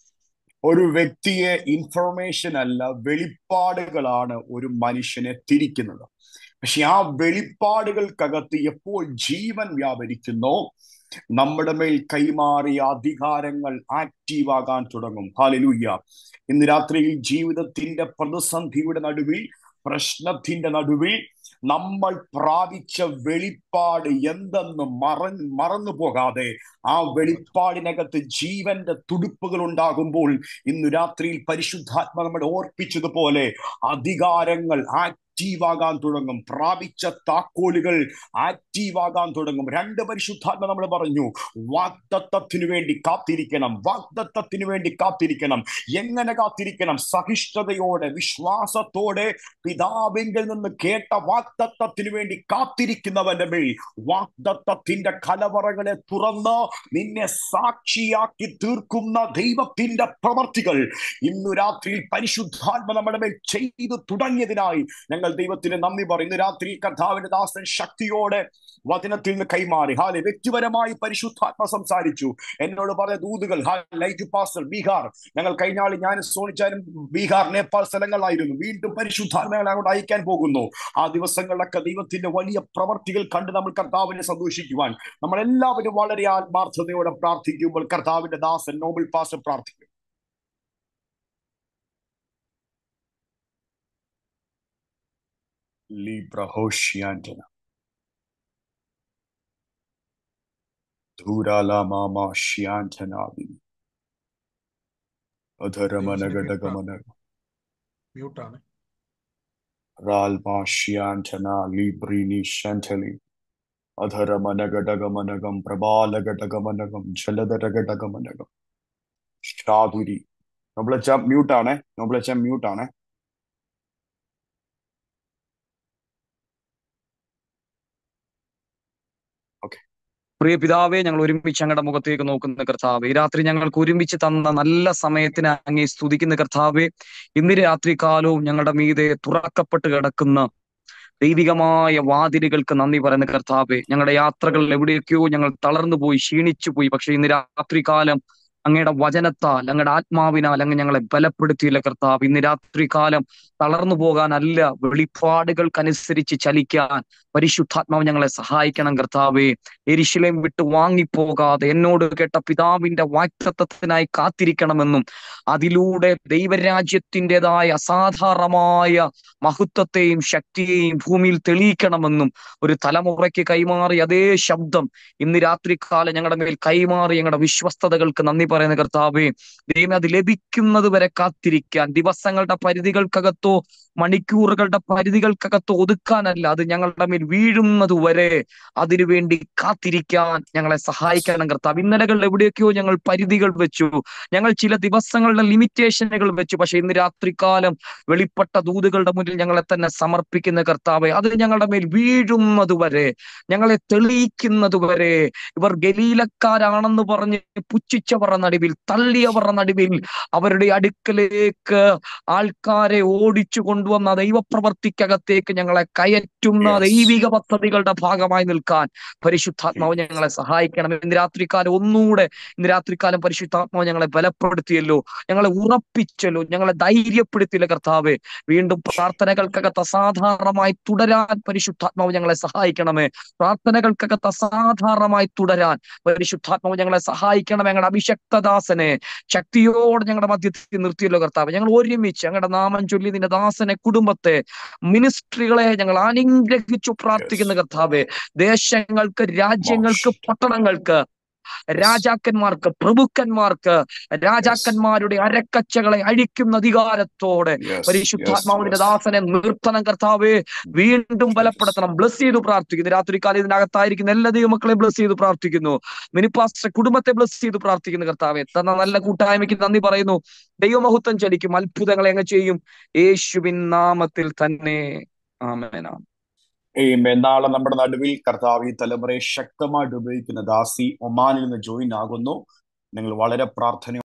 ഒരു വ്യക്തിയെ ഇൻഫർമേഷൻ അല്ല വെളിപ്പാടുകളാണ് ഒരു മനുഷ്യനെ തിരിക്കുന്നത് പക്ഷെ ആ വെളിപ്പാടുകൾക്കകത്ത് എപ്പോൾ ജീവൻ വ്യാപരിക്കുന്നോ നമ്മുടെ മേൽ കൈമാറിയ അധികാരങ്ങൾ ആക്റ്റീവ് ആകാൻ തുടങ്ങും ഹാലലൂയ്യ ഇന്ന് രാത്രിയിൽ ജീവിതത്തിന്റെ പ്രതിസന്ധിയുടെ നടുവിൽ പ്രശ്നത്തിന്റെ നടുവിൽ നമ്മൾ പ്രാപിച്ച വെളിപ്പാട് എന്തെന്ന് മറ മറന്നു പോകാതെ ആ വെളിപ്പാടിനകത്ത് ജീവന്റെ തുടുപ്പുകൾ ഉണ്ടാകുമ്പോൾ ഇന്ന് രാത്രിയിൽ പരിശുദ്ധാത്മ നമ്മൾ ഓർപ്പിച്ചതുപോലെ അധികാരങ്ങൾ ആക്റ്റീവ് ആകാൻ തുടങ്ങും പ്രാപിച്ച താക്കോലുകൾ ആക്റ്റീവ് ആകാൻ തുടങ്ങും രണ്ട് പരിശുദ്ധാത്മ നമ്മൾ പറഞ്ഞു വാഗ്ദത്തത്തിനു വേണ്ടി കാത്തിരിക്കണം വാഗ്ദത്തത്തിനു വേണ്ടി കാത്തിരിക്കണം എങ്ങനെ കാത്തിരിക്കണം സഹിഷ്ണുതയോടെ വിശ്വാസത്തോടെ പിതാവിങ്കിൽ നിന്ന് കേട്ട വാഗ്ദത്തത്തിനു വേണ്ടി കാത്തിരിക്കുന്നവന്റെ മേൽ വാഗ്ദത്തത്തിന്റെ കലവറകളെ തുറന്ന് നിന്നെ സാക്ഷിയാക്കി തീർക്കുന്ന ദൈവത്തിന്റെ പ്രവർത്തികൾ ഇന്നു രാത്രിയിൽ പരിശുദ്ധാത്മ നമ്മുടെ മേൽ ചെയ്തു തുടങ്ങിയതിനായി ഞങ്ങൾ ഞങ്ങൾ ദൈവത്തിന് നന്ദി പറയുന്നു രാത്രി കർത്താവിന്റെ ദാസൻ ശക്തിയോടെ വചനത്തിൽ നിന്ന് കൈമാറി ഹാലെ വ്യക്തിപരമായി പരിശുദ്ധാത്മ സംസാരിച്ചു എന്നോട് പറഞ്ഞ ദൂതുകൾ ഹാ ലൈറ്റ് പാസ്റ്റർ ബീഹാർ ഞങ്ങൾ കഴിഞ്ഞാൾ ഞാൻ സോണിച്ചാലും ബീഹാർ നേപ്പാൾ സ്ഥലങ്ങളായിരുന്നു വീണ്ടും പരിശുദ്ധാത്മകളെ അങ്ങോട്ട് അയക്കാൻ പോകുന്നു ആ ദിവസങ്ങളിലൊക്കെ ദൈവത്തിന്റെ വലിയ പ്രവർത്തികൾ കണ്ട് നമ്മൾ കർത്താവിനെ സന്തോഷിക്കുവാൻ നമ്മൾ എല്ലാവരും വളരെ ആത്മാർത്ഥതയോടെ പ്രാർത്ഥിക്കുമ്പോൾ കർത്താവിന്റെ ദാസൻ നോബൽ പാസ്റ്റർ പ്രാർത്ഥിക്കും Librahoshiantana. Dhurala Mama Shiantanavi. Adharamanagadagamana. മ്യൂട്ടാണ് Ralma Shiantana Librini Shantali. Adharamanagadagamanavam Prabalagadagamanagam Jaladaragadagamanagam. ഷാദുരി നോബിളച്ച മ്യൂട്ടാണേ നോബിളച്ച മ്യൂട്ടാണേ പ്രിയ പിതാവേ ഞങ്ങൾ ഒരുമിച്ച് ഞങ്ങളുടെ മുഖത്തേക്ക് നോക്കുന്ന കർത്താവേ ഈ രാത്രി ഞങ്ങൾക്ക് ഒരുമിച്ച് തന്ന നല്ല സമയത്തിന് അങ്ങേ സ്തുതിക്കുന്ന കർത്താവേ ഇന്ന് രാത്രി കാലവും ഞങ്ങളുടെ മീതെ തുറക്കപ്പെട്ട് കിടക്കുന്ന ദൈവികമായ വാതിലുകൾക്ക് നന്ദി പറയുന്ന കർത്താവേ ഞങ്ങളുടെ യാത്രകൾ എവിടെയൊക്കെയോ ഞങ്ങൾ തളർന്നു പോയി ക്ഷീണിച്ചു പോയി പക്ഷെ ഇന്ന് രാത്രി കാലം അങ്ങയുടെ വചനത്താൽ അങ്ങയുടെ ആത്മാവിനാൽ അങ്ങ് ഞങ്ങളെ ബലപ്പെടുത്തിയില്ല കർത്താവ് ഇന്ന് രാത്രി കാലം തളർന്നു പോകാനല്ല വെളിപ്പാടുകൾക്കനുസരിച്ച് ചലിക്കാൻ പരിശുദ്ധാത്മാവ് ഞങ്ങളെ സഹായിക്കണം കർത്താവേ എരിശിലേം വിട്ട് വാങ്ങിപ്പോകാതെ എന്നോട് കേട്ട പിതാവിന്റെ വാക്തത്വത്തിനായി കാത്തിരിക്കണമെന്നും അതിലൂടെ ദൈവരാജ്യത്തിൻ്റെതായ അസാധാരണമായ മഹത്വത്തെയും ശക്തിയെയും ഭൂമിയിൽ തെളിയിക്കണമെന്നും ഒരു തലമുറയ്ക്ക് കൈമാറി അതേ ശബ്ദം ഇന്ന് രാത്രികാലം ഞങ്ങളുടെ മേൽ കൈമാറി ഞങ്ങളുടെ വിശ്വസ്തതകൾക്ക് നന്ദി പറയുന്ന കർത്താവേ ദൈവം അത് ലഭിക്കുന്നത് വരെ കാത്തിരിക്കാൻ ദിവസങ്ങളുടെ പരിധികൾക്കകത്തോ മണിക്കൂറുകളുടെ പരിധികൾക്കകത്തോ ഒതുക്കാനല്ല അത് ഞങ്ങളുടെ മേൽ വീഴുന്നത് വരെ അതിനുവേണ്ടി കാത്തിരിക്കാൻ ഞങ്ങളെ സഹായിക്കണം കർത്താവ് ഇന്നലകൾ എവിടെയൊക്കെയോ ഞങ്ങൾ പരിധികൾ വെച്ചു ഞങ്ങൾ ചില ദിവസങ്ങളുടെ ലിമിറ്റേഷനുകൾ വെച്ചു പക്ഷെ ഇന്ന് രാത്രികാലം വെളിപ്പെട്ട ദൂതുകളുടെ മുന്നിൽ ഞങ്ങളെ തന്നെ സമർപ്പിക്കുന്ന കർത്താവെ അത് ഞങ്ങളുടെ മേൽ വീഴുന്നത് വരെ ഞങ്ങളെ തെളിയിക്കുന്നത് വരെ ഇവർ ഗലീലക്കാരാണെന്ന് പറഞ്ഞ് പുച്ഛിച്ചവരുടെ നടുവിൽ തള്ളിയവരുടെ നടുവിൽ അവരുടെ അടുക്കലേക്ക് ആൾക്കാരെ ഓടിച്ചു കൊണ്ടുവന്ന ദൈവപ്രവർത്തിക്കകത്തേക്ക് ഞങ്ങളെ കയറ്റുന്ന Yes. ദൈവിക പദ്ധതികളുടെ ഭാഗമായി നിൽക്കാൻ പരിശുദ്ധാത്മാവ് ഞങ്ങളെ സഹായിക്കണം ഇന്ന് രാത്രികാലം ഒന്നുകൂടെ ഇന്ന് രാത്രികാലം പരിശുദ്ധാത്മാവ് ഞങ്ങളെ ബലപ്പെടുത്തിയല്ലോ ഞങ്ങളെ ഉറപ്പിച്ചല്ലോ ഞങ്ങളെ ധൈര്യപ്പെടുത്തിയല്ലോ കർത്താവെ വീണ്ടും പ്രാർത്ഥനകൾക്കകത്ത് അസാധാരണമായി തുടരാൻ പരിശുദ്ധാത്മാവ് ഞങ്ങളെ സഹായിക്കണമേ പ്രാർത്ഥനകൾക്കകത്ത് അസാധാരണമായി തുടരാൻ പരിശുദ്ധാത്മാവ് ഞങ്ങളെ സഹായിക്കണം ഞങ്ങളുടെ അഭിഷക്തദാസനെ ശക്തിയോടെ ഞങ്ങളുടെ മധ്യത്തിൽ നിർത്തിയല്ലോ കർത്താവ് ഞങ്ങൾ ഒരുമിച്ച് ഞങ്ങളുടെ നാമം ചൊല്ലി നിന്റെ ദാസനെ കുടുംബത്തെ മിനിസ്ട്രികളെ ഞങ്ങൾ അനുഗ്രഹിച്ചു പ്രാർത്ഥിക്കുന്ന കർത്താവെ ദേശങ്ങൾക്ക് രാജ്യങ്ങൾക്ക് പട്ടണങ്ങൾക്ക് രാജാക്കന്മാർക്ക് പ്രഭുക്കന്മാർക്ക് രാജാക്കന്മാരുടെ അരക്കച്ചകളെ അഴിക്കുന്ന അധികാരത്തോടെ Yes, പരിശുദ്ധാത്മാവിന്റെ yes, yes. ദാസനെ നിർത്തണം കർത്താവെ വീണ്ടും ബലപ്പെടുത്തണം ബ്ലസ് ചെയ്ത് പ്രാർത്ഥിക്കുന്നു രാത്രികാലം ഇതിനകത്തായിരിക്കുന്ന എല്ലാ ദൈവമക്കളെയും ബ്ലസ് ചെയ്ത് പ്രാർത്ഥിക്കുന്നു മിനിപ്പാസ്റ്റർ കുടുംബത്തെ ബ്ലസ് ചെയ്ത് പ്രാർത്ഥിക്കുന്നു കർത്താവെ തന്ന നല്ല കൂട്ടായ്മയ്ക്ക് നന്ദി പറയുന്നു ദൈവമഹത്വം ചലിക്കും അത്ഭുതങ്ങളെ അങ്ങ് ചെയ്യും യേശുവിൻ നാമത്തിൽ തന്നെ ആമേനാം Amen. നാളെ നമ്മുടെ നടുവിൽ കർത്താവ് ഈ തലമുറയെ ശക്തമായിട്ട് ഉപയോഗിക്കുന്ന ദാസി ഒമാനിൽ നിന്ന് ജോയിൻ ആകുന്നു നിങ്ങൾ വളരെ പ്രാർത്ഥന